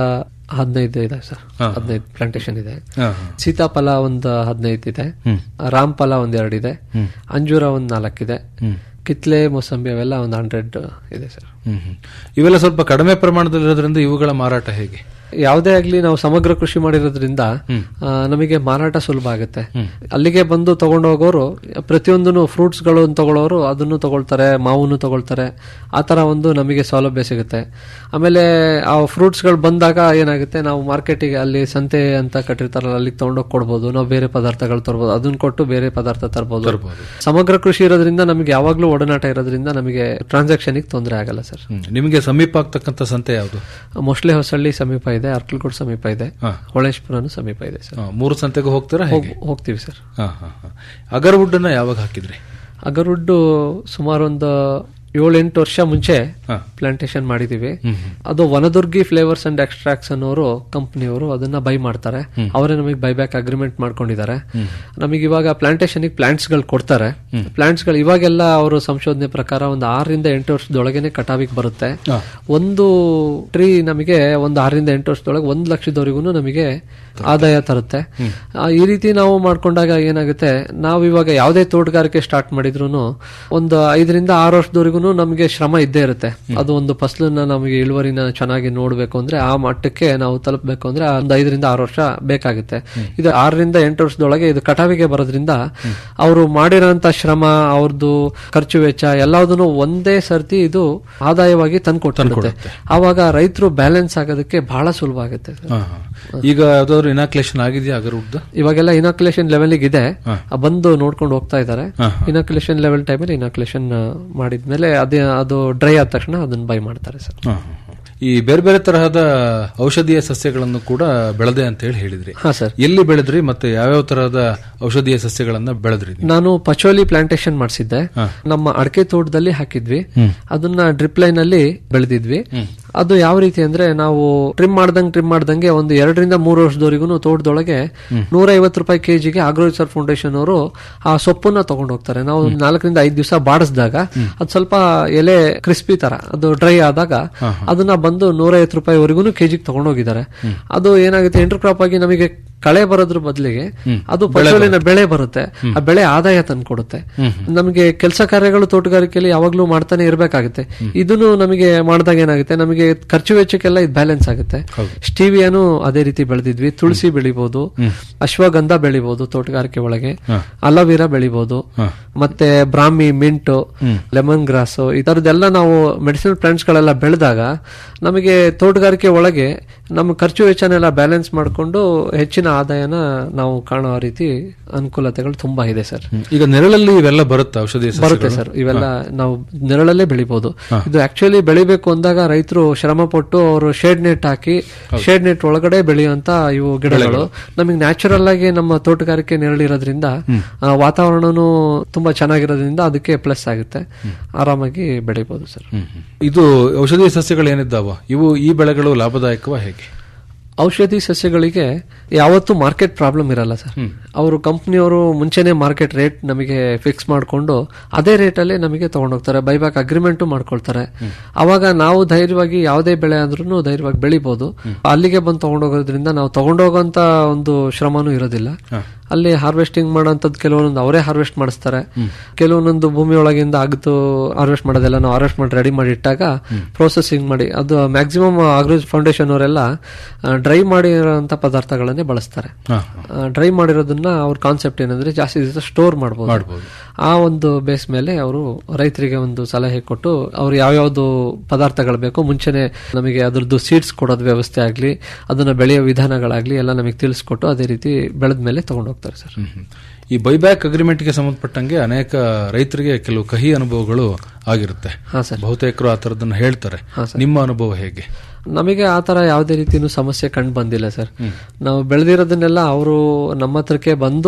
ಹದಿನೈದು ಇದೆ ಸರ್ ಹಾ. ಹದಿನೈದು ಪ್ಲಾಂಟೇಶನ್ ಇದೆ ಹಾ, ಹಾ. ಸೀತಾಫಲ ಒಂದು ಹದಿನೈದು ಇದೆ ಹ್ಮ್. ರಾಮ್ಫಲ ಒಂದ್ ಎರಡು ಇದೆ ಹ್ಮ್. ಅಂಜೂರ ಒಂದ್ ನಾಲ್ಕಿದೆ ಹ್ಮ್. ಕಿತ್ಲೆ ಮೋಸಂಬಿ ಅವೆಲ್ಲ ಒಂದು ಹಂಡ್ರೆಡ್ ಇದೆ ಸರ್ ಹ್ಮ್, ಹ್ಮ್. ಇವೆಲ್ಲ ಸ್ವಲ್ಪ ಕಡಿಮೆ ಪ್ರಮಾಣದಲ್ಲಿ ಇರೋದ್ರಿಂದ ಇವುಗಳ ಮಾರಾಟ ಹೇಗೆ ಯಾವುದೇ ಆಗ್ಲಿ ನಾವು ಸಮಗ್ರ ಕೃಷಿ ಮಾಡಿರೋದ್ರಿಂದ ಆ, ನಮಗೆ ಮಾರಾಟ ಸುಲಭ ಆಗುತ್ತೆ ಅಲ್ಲಿಗೆ ಬಂದು ತಗೊಂಡು ಹೋಗೋರು ಪ್ರತಿಯೊಂದನ್ನು ಫ್ರೂಟ್ಸ್ ಗಳು ತಗೊಳ್ಳೋರು ಅದನ್ನು ತಗೊಳ್ತಾರೆ ಮಾವನ್ನು ತಗೊಳ್ತಾರೆ ಆ ತರ ಒಂದು ನಮಗೆ ಸೌಲಭ್ಯ ಸಿಗುತ್ತೆ ಆಮೇಲೆ ಆ ಫ್ರೂಟ್ಸ್ ಗಳು ಬಂದಾಗ ಏನಾಗುತ್ತೆ ನಾವು ಮಾರ್ಕೆಟಿಗೆ ಅಲ್ಲಿ ಸಂತೆ ಅಂತ ಕಟ್ಟಿರ್ತಾರಲ್ಲ ಅಲ್ಲಿಗೆ ತಗೊಂಡೋಗಿ ಕೊಡ್ಬೋದು ನಾವು ಬೇರೆ ಪದಾರ್ಥಗಳು ತರ್ಬೋದು ಅದನ್ನ ಕೊಟ್ಟು ಬೇರೆ ಪದಾರ್ಥ ತರ್ಬೋದು ಸಮಗ್ರ ಕೃಷಿ ಇರೋದ್ರಿಂದ ನಮಗೆ ಯಾವಾಗ್ಲೂ ಒಡನಾಟ ಇರೋದ್ರಿಂದ ನಮಗೆ ಟ್ರಾನ್ಸಾಕ್ಷನ್ ತೊಂದರೆ ಆಗಲ್ಲ ಸರ್ ಹ್ಮ್. ನಿಮಗೆ ಸಮೀಪ ಆಗ್ತಕ್ಕಂಥ ಸಂತೆ ಯಾವುದು ಮೊಸ್ಲೆ ಹೊಸಳ್ಳಿ ಸಮೀಪ ಇದೆ ಅರ್ಕಲ್ಕೋಟ್ ಸಮೀಪ ಇದೆ ಹಾ. ಹೊಳೇಶ್ಪುರನು ಸಮೀಪ ಇದೆ ಸರ್ ಹಾ, ಮೂರು ಸಂತೆಗೂ ಹೋಗ್ತೀರಾ ಹೇಗೆ ಹೋಗ್- ಹೋಗ್ತೀವಿ ಸರ್ ಹಾ, ಹಾ, ಹಾ. ಅಗರ್ವುಡ್ ಅನ್ನ ಯಾವಾಗ ಹಾಕಿದ್ರಿ ಅಗರ್ವುಡ್ ಸುಮಾರು ಒಂದು ಏಳೆಂಟು ವರ್ಷ ಮುಂಚೆ ಹಾ. ಪ್ಲಾಂಟೇಶನ್ ಮಾಡಿದೀವಿ ಹ್ಮ್, ಅದು ವನದುರ್ಗಿ ಫ್ಲೇವರ್ಸ್ ಅಂಡ್ ಎಕ್ಸ್ಟ್ರಾಕ್ಟ್ಸ್ ಅನ್ನೋರು ಕಂಪನಿಯವರು ಅದನ್ನ ಬೈ ಮಾಡ್ತಾರೆ ಅವರೇ ನಮಗೆ ಬೈಬ್ಯಾಕ್ ಅಗ್ರಿಮೆಂಟ್ ಮಾಡ್ಕೊಂಡಿದ್ದಾರೆ ನಮಗೆ ಇವಾಗ ಪ್ಲಾಂಟೇಶನ್ ಪ್ಲಾಂಟ್ಸ್ ಗಳು ಕೊಡ್ತಾರೆ ಪ್ಲಾಂಟ್ಸ್ ಗಳು ಇವಾಗೆಲ್ಲ ಅವರು ಸಂಶೋಧನೆ ಪ್ರಕಾರ ಒಂದು ಆರರಿಂದ ಎಂಟು ವರ್ಷದೊಳಗೇನೆ ಕಟಾವಿಗೆ ಬರುತ್ತೆ ಹಾ. ಒಂದು ಟ್ರೀ ನಮಗೆ ಒಂದು ಆರರಿಂದ ಎಂಟು ವರ್ಷದೊಳಗೆ ಒಂದು ಲಕ್ಷದವರೆಗೂ ನಮಗೆ ಆದಾಯ ತರುತ್ತೆ ಆ, ಈ ರೀತಿ ನಾವು ಮಾಡ್ಕೊಂಡಾಗ ಏನಾಗುತ್ತೆ ನಾವು ಇವಾಗ ಯಾವುದೇ ತೋಟಗಾರಿಕೆ ಸ್ಟಾರ್ಟ್ ಮಾಡಿದ್ರು ಒಂದು ಐದರಿಂದ ಆರು ವರ್ಷದವರೆಗೂ ನಮಗೆ ಶ್ರಮ ಇದ್ದೇ ಇರುತ್ತೆ ಅದು ಒಂದು ಫಸಲನ್ನ ನಮಗೆ ಇಳುವರಿನ ಚೆನ್ನಾಗಿ ನೋಡ್ಬೇಕು ಅಂದ್ರೆ ಆ ಮಟ್ಟಕ್ಕೆ ನಾವು ತಲುಪಬೇಕು ಅಂದ್ರೆ ಒಂದು ಐದರಿಂದ ಆರು ವರ್ಷ ಬೇಕಾಗುತ್ತೆ ಇದು ಆರರಿಂದ ಎಂಟು ವರ್ಷದೊಳಗೆ ಇದು ಕಟಾವಿಗೆ ಬರೋದ್ರಿಂದ ಅವರು ಮಾಡಿರೋಂತ ಶ್ರಮ ಅವ್ರದ್ದು ಖರ್ಚು ವೆಚ್ಚ ಎಲ್ಲದನ್ನು ಒಂದೇ ಸರ್ತಿ ಇದು ಆದಾಯವಾಗಿ ತಂದ್ಕೊಟ್ಟಿರುತ್ತೆ ಆವಾಗ ರೈತರು ಬ್ಯಾಲೆನ್ಸ್ ಆಗೋದಕ್ಕೆ ಬಹಳ ಸುಲಭ ಆಗುತ್ತೆ ಸರ್. ಹಾ, ಹಾ. ಈಗ ಯಾವ್ದಾದ್ರು ಇನಾಕ್ಲೇಷನ್ ಆಗಿದೆಯಾ ಅಗರ್ವುಡ್ ಇವಾಗೆಲ್ಲ ಇನಾಕ್ಯುಲೇಷನ್ ಲೆವೆಲ್ ಇದೆ ಹಾ. ಆ, ಬಂದು ನೋಡ್ಕೊಂಡು ಹೋಗ್ತಾ ಇದ್ದಾರೆ ಹಾ, ಇನಾಕ್ಯುಲೇಷನ್ ಲೆವೆಲ್ ಟೈಮಲ್ಲಿ ಇನಾಕ್ಯುಲೇಷನ್ ಮಾಡಿದ್ಮೇಲೆ ಅದೇ ಅದು ಡ್ರೈ ಆದ ತಕ್ಷಣ ಅದನ್ನ ಬೈ ಮಾಡ್ತಾರೆ ಸರ್ ಹಾ, ಹಾ, ಹಾ. ಈ ಬೇರೆ ಬೇರೆ ತರಹದ ಔಷಧೀಯ ಸಸ್ಯಗಳನ್ನು ಕೂಡ ಬೆಳೆದೆ ಅಂತ ಹೇಳಿ ಹೇಳಿದ್ರಿ ಹಾ ಸರ್ ಎಲ್ಲಿ ಬೆಳೆದ್ರಿ ಮತ್ತೆ ಯಾವ್ಯಾವ ತರಹದ ಔಷಧೀಯ ಸಸ್ಯಗಳನ್ನ ಬೆಳೆದ್ರಿ ನೀವು? ನಾನು ಪಚೋಲಿ ಪ್ಲಾಂಟೇಶನ್ ಮಾಡಿಸಿದ್ದೆ ಹಾ. ನಮ್ಮ ಅಡಕೆ ತೋಟದಲ್ಲಿ ಹಾಕಿದ್ವಿ ಹ್ಮ್. ಅದನ್ನ ಡ್ರಿಪ್ ಲೈನ್ ಅಲ್ಲಿ ಬೆಳೆದಿದ್ವಿ ಅದು ಯಾವ ರೀತಿ ಅಂದ್ರೆ ನಾವು ಟ್ರಿಮ್ ಮಾಡ್ದಂಗ್ ಟ್ರಿಮ್ ಮಾಡ್ದಂಗೆ ಒಂದು ಎರಡರಿಂದ ಮೂರು ವರ್ಷದವರೆಗೂ ತೋಟದೊಳಗೆ ನೂರ ಐವತ್ತು ರೂಪಾಯಿ ಕೆಜಿಗೆ ಆಗ್ರೋ ರಿಸರ್ಚ್ ಫೌಂಡೇಶನ್ ಅವರು ಆ ಸೊಪ್ಪನ್ನ ತಗೊಂಡು ಹೋಗ್ತಾರೆ ನಾವು ಒಂದು ನಾಲ್ಕರಿಂದ ಐದು ದಿವಸ ಬಾಡಿಸಿದಾಗ ಅದು ಸ್ವಲ್ಪ ಎಲೆ ಕ್ರಿಸ್ಪಿ ತರ ಅದು ಡ್ರೈ ಆದಾಗ ಅದನ್ನ ಬಂದು ನೂರ ಐವತ್ತು ರೂಪಾಯಿವರೆಗೂ ಕೆಜಿಗೆ ತಗೊಂಡೋಗಿದ್ದಾರೆ ಅದು ಏನಾಗುತ್ತೆ ಇಂಟರ್ ಕ್ರಾಪ್ ಆಗಿ ನಮಗೆ ಕಳೆ ಬರೋದ್ರ ಬದಲಿಗೆ ಅದು ಪಚೋಲಿನ ಬೆಳೆ ಬರುತ್ತೆ ಆ ಬೆಳೆ ಆದಾಯ ತಂದ್ಕೊಡುತ್ತೆ ನಮಗೆ ಕೆಲಸ ಕಾರ್ಯಗಳು ತೋಟಗಾರಿಕೆಯಲ್ಲಿ ಯಾವಾಗ್ಲೂ ಮಾಡ್ತಾನೆ ಇರ್ಬೇಕಾಗುತ್ತೆ ಇದನ್ನು ನಮಗೆ ಮಾಡಿದಾಗ ಏನಾಗುತ್ತೆ ನಮಗೆ ಖರ್ಚು ವೆಚ್ಚಕ್ಕೆಲ್ಲ ಇದು ಬ್ಯಾಲೆನ್ಸ್ ಆಗುತ್ತೆ ಸ್ಟೀವಿಯಾನು ಅದೇ ರೀತಿ ಬೆಳೆದಿದ್ವಿ ತುಳಸಿ ಬೆಳಿಬಹುದು ಅಶ್ವಗಂಧ ಬೆಳಿಬಹುದು ತೋಟಗಾರಿಕೆ ಒಳಗೆ ಅಲೋವಿರಾ ಬೆಳಿಬಹುದು ಮತ್ತೆ ಬ್ರಾಹ್ಮಿ ಮಿಂಟು ಲೆಮನ್ ಗ್ರಾಸ್ ಈ ತರದೆಲ್ಲ ನಾವು ಮೆಡಿಸಿನಲ್ ಪ್ಲಾಂಟ್ಸ್ ಗಳೆಲ್ಲ ಬೆಳೆದಾಗ ನಮಗೆ ತೋಟಗಾರಿಕೆ ಒಳಗೆ ನಮ್ಮ ಖರ್ಚು ವೆಚ್ಚನೆಲ್ಲ ಬ್ಯಾಲೆನ್ಸ್ ಮಾಡಿಕೊಂಡು ಹೆಚ್ಚಿನ ಆದಾಯನ ನಾವು ಕಾಣೋ ರೀತಿ ಅನುಕೂಲತೆಗಳು ತುಂಬಾ ಇದೆ ಸರ್ ಈಗ ನೆರಳಲ್ಲಿ ಇವೆಲ್ಲ ಬರುತ್ತೆ ಔಷಧೀಯ ಬರುತ್ತೆ ಸಸ್ಯಗಳು ಸರ್ ಇವೆಲ್ಲ ನಾವು ನೆರಳಲ್ಲೇ ಬೆಳಿಬಹುದು ಇದು ಆಕ್ಚುಲಿ ಬೆಳಿಬೇಕು ಅಂದಾಗ ರೈತರು ಶ್ರಮ ಪಟ್ಟು ಅವರು ಶೇಡ್ ನೆಟ್ ಹಾಕಿ ಶೇಡ್ ನೆಟ್ ಒಳಗಡೆ ಬೆಳೆಯುವಂತ ಇವು ಗಿಡಗಳು ನಮಗೆ ನ್ಯಾಚುರಲ್ ಆಗಿ ನಮ್ಮ ತೋಟಗಾರಿಕೆ ನೆರಳಿರೋದ್ರಿಂದ ಆ, ವಾತಾವರಣನೂ ತುಂಬಾ ಚೆನ್ನಾಗಿರೋದ್ರಿಂದ ಅದಕ್ಕೆ ಪ್ಲಸ್ ಆಗುತ್ತೆ ಆರಾಮಾಗಿ ಬೆಳಿಬಹುದು ಸರ್ ಹ್ಮ್, ಹ್ಮ್. ಇದು ಔಷಧೀಯ ಸಸ್ಯಗಳು ಏನಿದ್ದಾವ ಇವು ಈ ಬೆಳೆಗಳು ಲಾಭದಾಯಕವ ಹೇಗೆ ಔಷಧಿ ಸಸ್ಯಗಳಿಗೆ ಯಾವತ್ತೂ ಮಾರ್ಕೆಟ್ ಪ್ರಾಬ್ಲಮ್ ಇರಲ್ಲ ಸರ್ ಅವರು ಕಂಪ್ನಿಯವರು ಮುಂಚೆನೆ ಮಾರ್ಕೆಟ್ ರೇಟ್ ನಮಗೆ ಫಿಕ್ಸ್ ಮಾಡಿಕೊಂಡು ಅದೇ ರೇಟಲ್ಲೇ ನಮಗೆ ತಗೊಂಡೋಗ್ತಾರೆ ಬೈಬ್ಯಾಕ್ ಅಗ್ರಿಮೆಂಟು ಮಾಡ್ಕೊಳ್ತಾರೆ ಅವಾಗ ನಾವು ಧೈರ್ಯವಾಗಿ ಯಾವುದೇ ಬೆಳೆ ಅಂದ್ರೂ ಧೈರ್ಯವಾಗಿ ಬೆಳಿಬಹುದು ಅಲ್ಲಿಗೆ ಬಂದು ತಗೊಂಡೋಗೋದ್ರಿಂದ ನಾವು ತಗೊಂಡೋಗೋಂತ ಒಂದು ಶ್ರಮನೂ ಇರೋದಿಲ್ಲ ಅಲ್ಲಿ ಹಾರ್ವೆಸ್ಟಿಂಗ್ ಮಾಡೋಂಥದ್ದು ಕೆಲವೊಂದು ಅವರೇ ಹಾರ್ವೆಸ್ಟ್ ಮಾಡಿಸ್ತಾರೆ ಕೆಲವೊಂದೊಂದು ಭೂಮಿ ಒಳಗಿಂದ ಅಗ್ದು ಹಾರ್ವೆಸ್ಟ್ ಮಾಡೋದೆಲ್ಲ ನಾವು ಹಾರ್ವೆಸ್ಟ್ ಮಾಡಿ ರೆಡಿ ಮಾಡಿ ಇಟ್ಟಾಗ ಪ್ರೊಸೆಸಿಂಗ್ ಮಾಡಿ ಅದು ಮ್ಯಾಕ್ಸಿಮಮ್ ಆಗ್ರೋ ಫೌಂಡೇಶನ್ ಅವರೆಲ್ಲ ಡ್ರೈ ಮಾಡಿರೋಂಥ ಪದಾರ್ಥಗಳನ್ನೇ ಬಳಸ್ತಾರೆ ಹಾ, ಡ್ರೈ ಮಾಡಿರೋದನ್ನ ಅವ್ರ ಕಾನ್ಸೆಪ್ಟ್ ಏನಂದ್ರೆ ಜಾಸ್ತಿ ದಿವಸ ಸ್ಟೋರ್ ಮಾಡಬಹುದು ಮಾಡ್ಬೋದು. ಆ ಒಂದು ಬೇಸ್ ಮೇಲೆ ಅವರು ರೈತರಿಗೆ ಒಂದು ಸಲಹೆ ಕೊಟ್ಟು ಅವ್ರು ಯಾವ್ಯಾವ್ದು ಪದಾರ್ಥಗಳು ಬೇಕೋ ಮುಂಚೆನೆ ನಮಗೆ ಅದ್ರದ್ದು ಸೀಡ್ಸ್ ಕೊಡೋದು ವ್ಯವಸ್ಥೆ ಆಗ್ಲಿ ಅದನ್ನ ಬೆಳೆಯೋ ವಿಧಾನಗಳಾಗ್ಲಿ ಎಲ್ಲ ನಮಗೆ ತಿಳಿಸ್ಕೊಟ್ಟು ಅದೇ ರೀತಿ ಬೆಳೆದ ಮೇಲೆ ತಗೊಂಡು ಹೋಗ್ತಾರೆ ಸರ್ ಹ್ಮ್, ಹ್ಮ್. ಈ ಬೈಬ್ಯಾಕ್ ಅಗ್ರಿಮೆಂಟ್ಗೆ ಸಂಬಂಧಪಟ್ಟಂಗೆ ಅನೇಕ ರೈತರಿಗೆ ಕೆಲವು ಕಹಿ ಅನುಭವಗಳು ಆಗಿರುತ್ತೆ ಹಾ ಸರ್ ಬಹುತೇಕರು ಆ ತರದನ್ನ ಹೇಳ್ತಾರೆ ನಿಮ್ಮ ಅನುಭವ ಹೇಗೆ ನಮಗೆ ಆ ತರ ಯಾವುದೇ ರೀತಿನೂ ಸಮಸ್ಯೆ ಕಂಡು ಬಂದಿಲ್ಲ ಸರ್ ನಾವು ಬೆಳೆದಿರೋದನ್ನೆಲ್ಲ ಅವರು ನಮ್ಮ ಹತ್ರಕ್ಕೆ ಬಂದು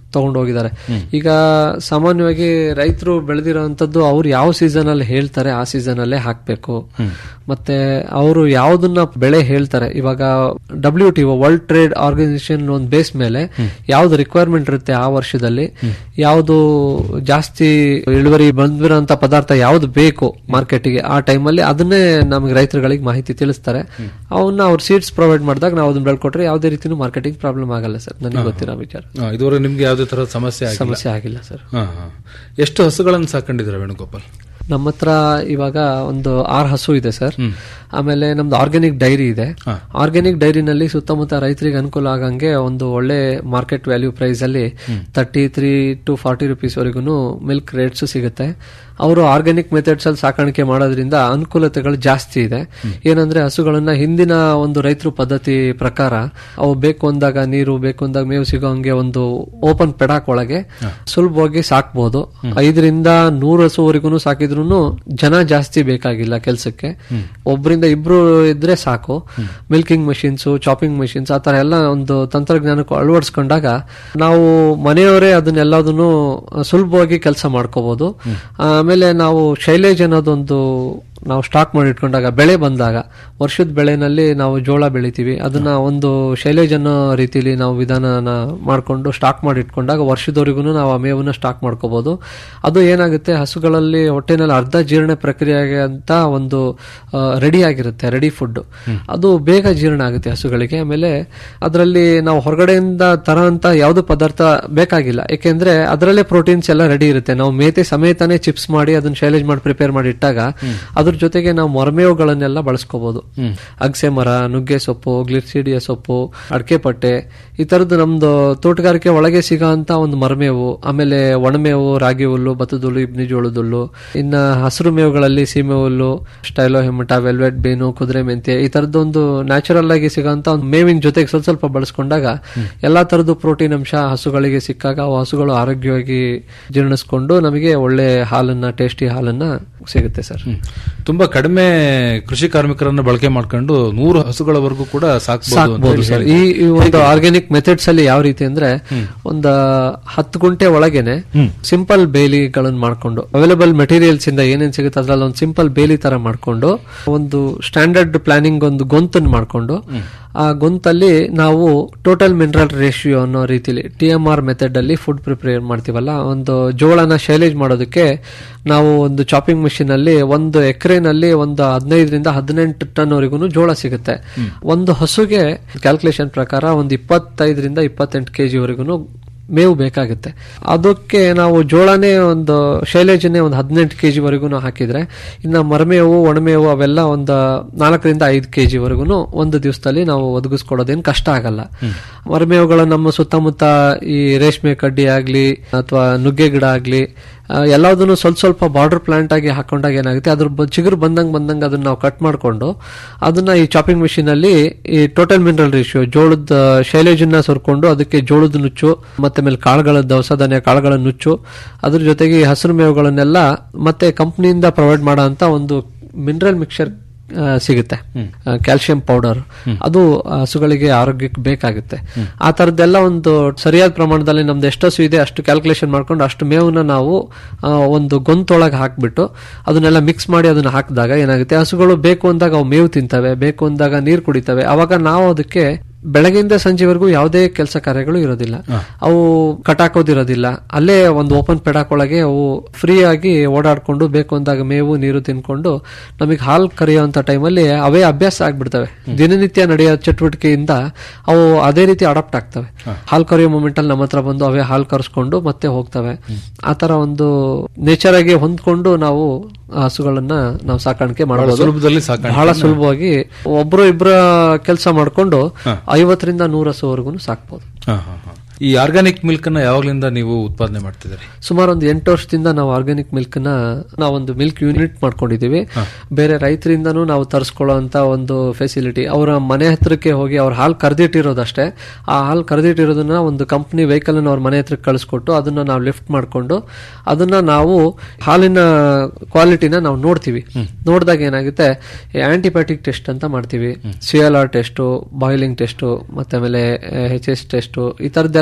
ತಗೊಂಡು ಹೋಗಿದ್ದಾರೆ ಈಗ ಸಾಮಾನ್ಯವಾಗಿ ರೈತರು ಬೆಳೆದಿರೋಂಥದ್ದು ಅವ್ರು ಯಾವ ಸೀಸನ್ ಅಲ್ಲಿ ಹೇಳ್ತಾರೆ ಆ ಸೀಸನ್ ಅಲ್ಲೇ ಹಾಕ್ಬೇಕು ಮತ್ತೆ ಅವರು ಯಾವ್ದನ್ನ ಬೆಳೆ ಹೇಳ್ತಾರೆ ಇವಾಗ W T world trade organisation ಒಂದು ಬೇಸ್ ಮೇಲೆ ಯಾವ್ದು ರಿಕ್ವೈರ್ಮೆಂಟ್ ಇರುತ್ತೆ ಆ ವರ್ಷದಲ್ಲಿ ಯಾವ್ದು ಜಾಸ್ತಿ ಇಳುವರಿ ಬಂದಿರೋಂತ ಪದಾರ್ಥ ಯಾವ್ದು ಬೇಕು ಮಾರ್ಕೆಟಿಗೆ ಆ ಟೈಮಲ್ಲಿ ಅದನ್ನೇ ನಮಗೆ ರೈತರುಗಳಿಗೆ ಮಾಹಿತಿ ತಿಳಿಸ್ತಾರೆ ಅವನ್ನ ಅವ್ರು ಸೀಡ್ಸ್ ಪ್ರೊವೈಡ್ ಮಾಡಿದಾಗ ನಾವು ಅದನ್ನ ಬೆಳ್ಕೊಟ್ರೆ ಯಾವುದೇ ರೀತಿನೂ ಮಾರ್ಕೆಟಿಂಗ್ ಪ್ರಾಬ್ಲಮ್ ಆಗಲ್ಲ ಸರ್ ನನಗೆ ಗೊತ್ತಿರೋ ವಿಚಾರ ಆ, ಇದುವರೆಗೆ ನಿಮ್ಗೆ ಯಾವುದೇ ತರದ ಸಮಸ್ಯೆ ಆಗಿಲ್ಲ ಸಮಸ್ಯೆ ಆಗಿಲ್ಲ ಸರ್ ಹಾ, ಹಾ. ಎಷ್ಟು ಹಸುಗಳನ್ನು ಸಾಕೊಂಡಿದ್ದೀರಾ ವೇಣುಗೋಪಾಲ್ ನಮ್ಮ ಹತ್ರ ಇವಾಗ ಒಂದು ಆರು ಹಸು ಇದೆ ಸರ್ ಆಮೇಲೆ ನಮ್ದು ಆರ್ಗ್ಯಾನಿಕ್ ಡೈರಿ ಇದೆ ಆರ್ಗ್ಯಾನಿಕ್ ಡೈರಿನಲ್ಲಿ ಸುತ್ತಮುತ್ತ ರೈತರಿಗೆ ಅನುಕೂಲ ಆಗಂಗೆ ಒಂದು ಒಳ್ಳೆ ಮಾರ್ಕೆಟ್ ವ್ಯಾಲ್ಯೂ ಪ್ರೈಸ್ ಅಲ್ಲಿ thirty three to forty rupees ವರೆಗೂ ಮಿಲ್ಕ್ ರೇಟ್ಸ್ ಸಿಗುತ್ತೆ ಅವರು ಆರ್ಗ್ಯಾನಿಕ್ ಮೆಥಡ್ಸ್ ಅಲ್ಲಿ ಸಾಕಾಣಿಕೆ ಮಾಡೋದ್ರಿಂದ ಅನುಕೂಲತೆಗಳು ಜಾಸ್ತಿ ಇದೆ ಏನಂದ್ರೆ ಹಸುಗಳನ್ನ ಹಿಂದಿನ ಒಂದು ರೈತರು ಪದ್ಧತಿ ಪ್ರಕಾರ ಅವು ಬೇಕು ಅಂದಾಗ ನೀರು ಬೇಕು ಅಂದಾಗ ಮೇವು ಸಿಗೋ ಹಂಗೆ ಒಂದು ಓಪನ್ ಪೆಡಾಕ್ ಒಳಗೆ ಸುಲಭವಾಗಿ ಸಾಕ್ಬಹುದು ಐದರಿಂದ ನೂರು ಹಸುವರೆಗೂ ಸಾಕಿದ್ರು ಜನ ಜಾಸ್ತಿ ಬೇಕಾಗಿಲ್ಲ ಕೆಲಸಕ್ಕೆ ಒಬ್ಬರಿಂದ ಇಬ್ರು ಇದ್ರೆ ಸಾಕು ಮಿಲ್ಕಿಂಗ್ ಮಷಿನ್ಸ್ ಚಾಪಿಂಗ್ ಮಷಿನ್ಸ್ ಆತರ ಎಲ್ಲ ಒಂದು ತಂತ್ರಜ್ಞಾನಕ್ಕೆ ಅಳವಡಿಸ್ಕೊಂಡಾಗ ನಾವು ಮನೆಯವರೇ ಅದನ್ನೆಲ್ಲದನ್ನು ಸುಲಭವಾಗಿ ಕೆಲಸ ಮಾಡ್ಕೋಬಹುದು ಆಮೇಲೆ ನಾವು ಶೈಲೇಜ್ ಅನ್ನೋದೊಂದು ನಾವು ಸ್ಟಾಕ್ ಮಾಡಿ ಇಟ್ಕೊಂಡಾಗ ಬೆಳೆ ಬಂದಾಗ ವರ್ಷದ ಬೆಳೆನಲ್ಲಿ ನಾವು ಜೋಳ ಬೆಳಿತೀವಿ ಅದನ್ನ ಒಂದು ಶೈಲೇಜ್ ಅನ್ನೋ ರೀತಿಲಿ ನಾವು ವಿಧಾನನ ಮಾಡಿಕೊಂಡು ಸ್ಟಾಕ್ ಮಾಡಿ ಇಟ್ಕೊಂಡಾಗ ವರ್ಷದವರೆಗೂ ನಾವು ಆ ಮೇವನ್ನ ಸ್ಟಾಕ್ ಮಾಡ್ಕೋಬಹುದು ಅದು ಏನಾಗುತ್ತೆ ಹಸುಗಳಲ್ಲಿ ಹೊಟ್ಟೆನಲ್ಲಿ ಅರ್ಧ ಜೀರ್ಣ ಪ್ರಕ್ರಿಯೆಗೆ ಅಂತ ಒಂದು ರೆಡಿ ಆಗಿರುತ್ತೆ ರೆಡಿ ಫುಡ್ ಅದು ಬೇಗ ಜೀರ್ಣ ಆಗುತ್ತೆ ಹಸುಗಳಿಗೆ ಆಮೇಲೆ ಅದರಲ್ಲಿ ನಾವು ಹೊರಗಡೆಯಿಂದ ತರೋ ಅಂತ ಯಾವ್ದು ಪದಾರ್ಥ ಬೇಕಾಗಿಲ್ಲ ಯಾಕೆಂದ್ರೆ ಅದರಲ್ಲೇ ಪ್ರೋಟೀನ್ಸ್ ಎಲ್ಲ ರೆಡಿ ಇರುತ್ತೆ ನಾವು ಮೇತೆ ಸಮೇತನೇ ಚಿಪ್ಸ್ ಮಾಡಿ ಅದನ್ನ ಶೈಲೇಜ್ ಮಾಡಿ ಪ್ರಿಪೇರ್ ಮಾಡಿ ಇಟ್ಟಾಗ ಅದ್ರ ಜೊತೆಗೆ ನಾವು ಮೊರಮೇವುಗಳನ್ನೆಲ್ಲ ಬಳಸ್ಕೋಬಹುದು ಅಗಸೆ ಮರ ನುಗ್ಗೆ ಸೊಪ್ಪು ಗ್ಲಿರ್ಸಿಡಿಯ ಸೊಪ್ಪು ಅಡಕೆ ಪಟ್ಟೆ ಈ ತರದ್ದು ನಮ್ದು ತೋಟಗಾರಿಕೆ ಒಳಗೆ ಸಿಗೋ ಅಂತ ಒಂದು ಮರಮೇವು ಆಮೇಲೆ ಒಣಮೇವು ರಾಗಿ ಹುಲ್ಲು ಭತ್ತದ ಹುಲ್ಲು ಇಬ್ನಿ ಜೋಳದ ಹುಲ್ಲು ಇನ್ನ ಹಸಿರು ಮೇವುಗಳಲ್ಲಿ ಸೀಮೆ ಹುಲ್ಲು ಸ್ಟೈಲೋ ಹೆಮಟ ವೆಲ್ವೆಟ್ ಬೇನು ಕುದುರೆ ಮೆಂತೆ ಈ ತರದ್ದೊಂದು ನ್ಯಾಚುರಲ್ ಆಗಿ ಸಿಗೋಂತ ಒಂದು ಮೇವಿನ ಜೊತೆಗೆ ಸ್ವಲ್ಪ ಸ್ವಲ್ಪ ಬಳಸ್ಕೊಂಡಾಗ ಎಲ್ಲಾ ತರದ್ದು ಪ್ರೋಟೀನ್ ಅಂಶ ಹಸುಗಳಿಗೆ ಸಿಕ್ಕಾಗ ಅವು ಹಸುಗಳು ಆರೋಗ್ಯವಾಗಿ ಜೀರ್ಣಿಸ್ಕೊಂಡು ನಮಗೆ ಒಳ್ಳೆ ಹಾಲನ್ನ ಟೇಸ್ಟಿ ಹಾಲನ್ನ ಸಿಗುತ್ತೆ ಸರ್ ತುಂಬಾ ಕಡಿಮೆ ಕೃಷಿ ಕಾರ್ಮಿಕರನ್ನ ಬಳಕೆ ಮಾಡ್ಕೊಂಡು ನೂರು ಹಸುಗಳವರೆಗೂ ಕೂಡ ಸಾಕ್ಬೋದು ಅಂತ ಸಾಕ್ಬೋದು ಹೇಳಿ ಸರ್ ಈ ಈ ಒಂದು ಆರ್ಗ್ಯಾನಿಕ್ ಮೆಥಡ್ಸ್ ಅಲ್ಲಿ ಯಾವ ರೀತಿ ಅಂದ್ರೆ ಒಂದು ಹತ್ತು ಗುಂಟೆ ಒಳಗೇನೆ ಸಿಂಪಲ್ ಬೇಲಿಗಳನ್ನ ಮಾಡ್ಕೊಂಡು ಅವೈಲೇಬಲ್ ಮೆಟೀರಿಯಲ್ಸ್ ಇಂದ ಏನೇನ್ ಸಿಗುತ್ತೆ ಅದ್ರಲ್ಲಿ ಒಂದು ಸಿಂಪಲ್ ಬೇಲಿ ತರ ಮಾಡ್ಕೊಂಡು ಒಂದು ಸ್ಟ್ಯಾಂಡರ್ಡ್ ಪ್ಲಾನಿಂಗ್ ಒಂದು ಗೊಂತನ್ನು ಮಾಡ್ಕೊಂಡು ಆ ಗೊಂತಲ್ಲಿ ನಾವು ಟೋಟಲ್ ಮಿನರಲ್ ರೇಷಿಯೋ ಅನ್ನೋ ರೀತಿಲಿ ಟಿ ಎಂ ಆರ್ ಮೆಥಡ್ ಅಲ್ಲಿ ಫುಡ್ ಪ್ರಿಪೇರ್ ಮಾಡ್ತೀವಲ್ಲ ಒಂದು ಜೋಳನ ಶೈಲೇಜ್ ಮಾಡೋದಕ್ಕೆ ನಾವು ಒಂದು ಚಾಪಿಂಗ್ ಮಿಷಿನ್ ಅಲ್ಲಿ ಒಂದು ಎಕರೆನಲ್ಲಿ ಒಂದು ಹದಿನೈದರಿಂದ ಹದಿನೆಂಟು ಟನ್ ವರೆಗೂ ಜೋಳ ಸಿಗುತ್ತೆ ಒಂದು ಹಸುಗೆ ಕ್ಯಾಲ್ಕುಲೇಷನ್ ಪ್ರಕಾರ ಒಂದು ಇಪ್ಪತ್ತೈದರಿಂದ ಇಪ್ಪತ್ತೆಂಟು ಕೆಜಿ ವರೆಗೂ ಮೇವು ಬೇಕಾಗುತ್ತೆ ಅದಕ್ಕೆ ನಾವು ಜೋಳನೇ ಒಂದು ಶೈಲೇಜನ್ನೇ ಒಂದು ಹದಿನೆಂಟು ಕೆಜಿ ವರೆಗೂ ಹಾಕಿದ್ರೆ ಇನ್ನು ಮರಮೇವು ಒಣಮೇವು ಅವೆಲ್ಲ ಒಂದು ನಾಲ್ಕರಿಂದ ಐದು ಕೆಜಿ ವರೆಗೂ ಒಂದು ದಿವಸದಲ್ಲಿ ನಾವು ಒದಗಿಸ್ಕೊಡೋದೇನು ಕಷ್ಟ ಆಗಲ್ಲ ಮರಮೇವುಗಳು ನಮ್ಮ ಸುತ್ತಮುತ್ತ ಈ ರೇಷ್ಮೆ ಕಡ್ಡಿ ಆಗ್ಲಿ ಅಥವಾ ನುಗ್ಗೆ ಗಿಡ ಆಗ್ಲಿ ಎಲ್ಲದನ್ನು ಸ್ವಲ್ಪ ಸ್ವಲ್ಪ ಬಾರ್ಡರ್ ಪ್ಲಾಂಟ್ ಆಗಿ ಹಾಕೊಂಡಾಗ ಏನಾಗುತ್ತೆ ಅದ್ರ ಬ- ಚಿಗುರು ಬಂದಂಗ್ ಬಂದಂಗ ಅದನ್ನ ನಾವು ಕಟ್ ಮಾಡ್ಕೊಂಡು ಅದನ್ನ ಈ ಚಾಪಿಂಗ್ ಮಿಷಿನ್ ಅಲ್ಲಿ ಈ ಟೋಟಲ್ ಮಿನರಲ್ ರೇಷಿಯೋ ಜೋಳದ ಶೈಲೇಜನ್ನ ಸರ್ಕೊಂಡು ಅದಕ್ಕೆ ಜೋಳದ ನುಚ್ಚು ಮತ್ತೆ ಮೇಲೆ ಕಾಳುಗಳ ದವಸ ಧಾನ್ಯ ಕಾಳುಗಳ ನುಚ್ಚು ಅದ್ರ ಜೊತೆಗೆ ಈ ಹಸಿರು ಮೇವುಗಳನ್ನೆಲ್ಲ ಮತ್ತೆ ಕಂಪ್ನಿಯಿಂದ ಪ್ರೊವೈಡ್ ಮಾಡೋ ಅಂತ ಒಂದು ಮಿನರಲ್ ಮಿಕ್ಸರ್ ಸಿಗುತ್ತೆ ಕ್ಯಾಲ್ಸಿಯಂ ಪೌಡರ್ ಅದು ಹಸುಗಳಿಗೆ ಆರೋಗ್ಯಕ್ಕೆ ಬೇಕಾಗುತ್ತೆ ಆ ತರದ್ದೆಲ್ಲ ಒಂದು ಸರಿಯಾದ ಪ್ರಮಾಣದಲ್ಲಿ ನಮ್ದು ಎಷ್ಟು ಹಸು ಇದೆ ಅಷ್ಟು ಕ್ಯಾಲ್ಕುಲೇಷನ್ ಮಾಡ್ಕೊಂಡು ಅಷ್ಟು ಮೇವನ್ನ ನಾವು ಆ, ಒಂದು ಗೊಂತೊಳಗೆ ಹಾಕ್ಬಿಟ್ಟು ಅದನ್ನೆಲ್ಲ ಮಿಕ್ಸ್ ಮಾಡಿ ಅದನ್ನ ಹಾಕಿದಾಗ ಏನಾಗುತ್ತೆ ಹಸುಗಳು ಬೇಕು ಅಂದಾಗ ಅವು ಮೇವು ತಿಂತವೆ ಬೇಕು ಅಂದಾಗ ನೀರು ಕುಡಿತವೆ ಅವಾಗ ನಾವು ಅದಕ್ಕೆ ಬೆಳಗ್ಗೆಯಿಂದ ಸಂಜೆವರೆಗೂ ಯಾವುದೇ ಕೆಲಸ ಕಾರ್ಯಗಳು ಇರೋದಿಲ್ಲ ಅವು ಕಟಾಕೋದಿರೋದಿಲ್ಲ ಅಲ್ಲೇ ಒಂದು ಓಪನ್ ಪೆಡಾಕ್ ಒಳಗೆ ಅವು ಫ್ರೀ ಆಗಿ ಓಡಾಡ್ಕೊಂಡು ಬೇಕು ಅಂದಾಗ ಮೇವು ನೀರು ತಿನ್ಕೊಂಡು ನಮಗೆ ಹಾಲು ಕರೆಯುವಂತ ಟೈಮಲ್ಲಿ ಅವೇ ಅಭ್ಯಾಸ ಆಗ್ಬಿಡ್ತವೆ ದಿನನಿತ್ಯ ನಡೆಯೋ ಚಟುವಟಿಕೆಯಿಂದ ಅವು ಅದೇ ರೀತಿ ಅಡಾಪ್ಟ್ ಆಗ್ತವೆ ಹಾಲು ಕರೆಯೋ ಮೂಮೆಂಟ್ ಅಲ್ಲಿ ನಮ್ಮ ಹತ್ರ ಬಂದು ಅವೇ ಹಾಲು ಕರೆಸ್ಕೊಂಡು ಮತ್ತೆ ಹೋಗ್ತವೆ ಆ ತರ ಒಂದು ನೇಚರ್ ಆಗಿ ಹೊಂದ್ಕೊಂಡು ನಾವು ಆ ಹಸುಗಳನ್ನ ನಾವು ಸಾಕಾಣಿಕೆ ಮಾಡಬಹುದು ಸುಲಭದಲ್ಲಿ ಸಾಕಾಣಿಕೆ ಬಹಳ ಸುಲಭವಾಗಿ ಒಬ್ರು ಇಬ್ರ ಕೆಲಸ ಮಾಡ್ಕೊಂಡು ಐವತ್ತರಿಂದ ನೂರ ಹಸುವರೆಗೂ ಸಾಕ್ಬೋದು ಹಾ, ಹಾ, ಹಾ. ಈ ಆರ್ಗಾನಿಕ್ ಮಿಲ್ಕ್ ಅನ್ನ ಯಾವಾಗ್ಲಿಂದ ನೀವು ಉತ್ಪಾದನೆ ಮಾಡ್ತಿದ್ದೀರಿ ಸುಮಾರು ಒಂದು ಎಂಟು ವರ್ಷದಿಂದ ನಾವು ಆರ್ಗ್ಯಾನಿಕ್ ಮಿಲ್ಕ್ ನ ನಾವೊಂದು ಮಿಲ್ಕ್ ಯೂನಿಟ್ ಮಾಡ್ಕೊಂಡಿದೀವಿ ಬೇರೆ ರೈತರಿಂದನೂ ನಾವು ತರಿಸ್ಕೊಳ್ಳೋ ಅಂತ ಒಂದು ಫೆಸಿಲಿಟಿ ಅವರ ಮನೆ ಹತ್ರಕ್ಕೆ ಹೋಗಿ ಅವ್ರ ಹಾಲು ಕರೆದಿಟ್ಟಿರೋದಷ್ಟೇ ಆ ಹಾಲು ಕರೆದಿಟ್ಟಿರೋದನ್ನ ಒಂದು ಕಂಪ್ನಿ ವೆಹಿಕಲ್ ಅವ್ರ ಮನೆ ಹತ್ರಕ್ಕೆ ಕಳಿಸ್ಕೊಟ್ಟು ಅದನ್ನ ನಾವು ಲಿಫ್ಟ್ ಮಾಡ್ಕೊಂಡು ಅದನ್ನ ನಾವು ಹಾಲಿನ ಕ್ವಾಲಿಟಿನ ನಾವು ನೋಡ್ತೀವಿ ನೋಡಿದಾಗ ಏನಾಗುತ್ತೆ ಆಂಟಿಬಯೋಟಿಕ್ ಟೆಸ್ಟ್ ಅಂತ ಮಾಡ್ತೀವಿ C L R test boiling test ಮತ್ತೆ ಆಮೇಲೆ ಎಚ್ ಎಸ್ ಟೆಸ್ಟು ಈ ತರದ್ದೆಲ್ಲ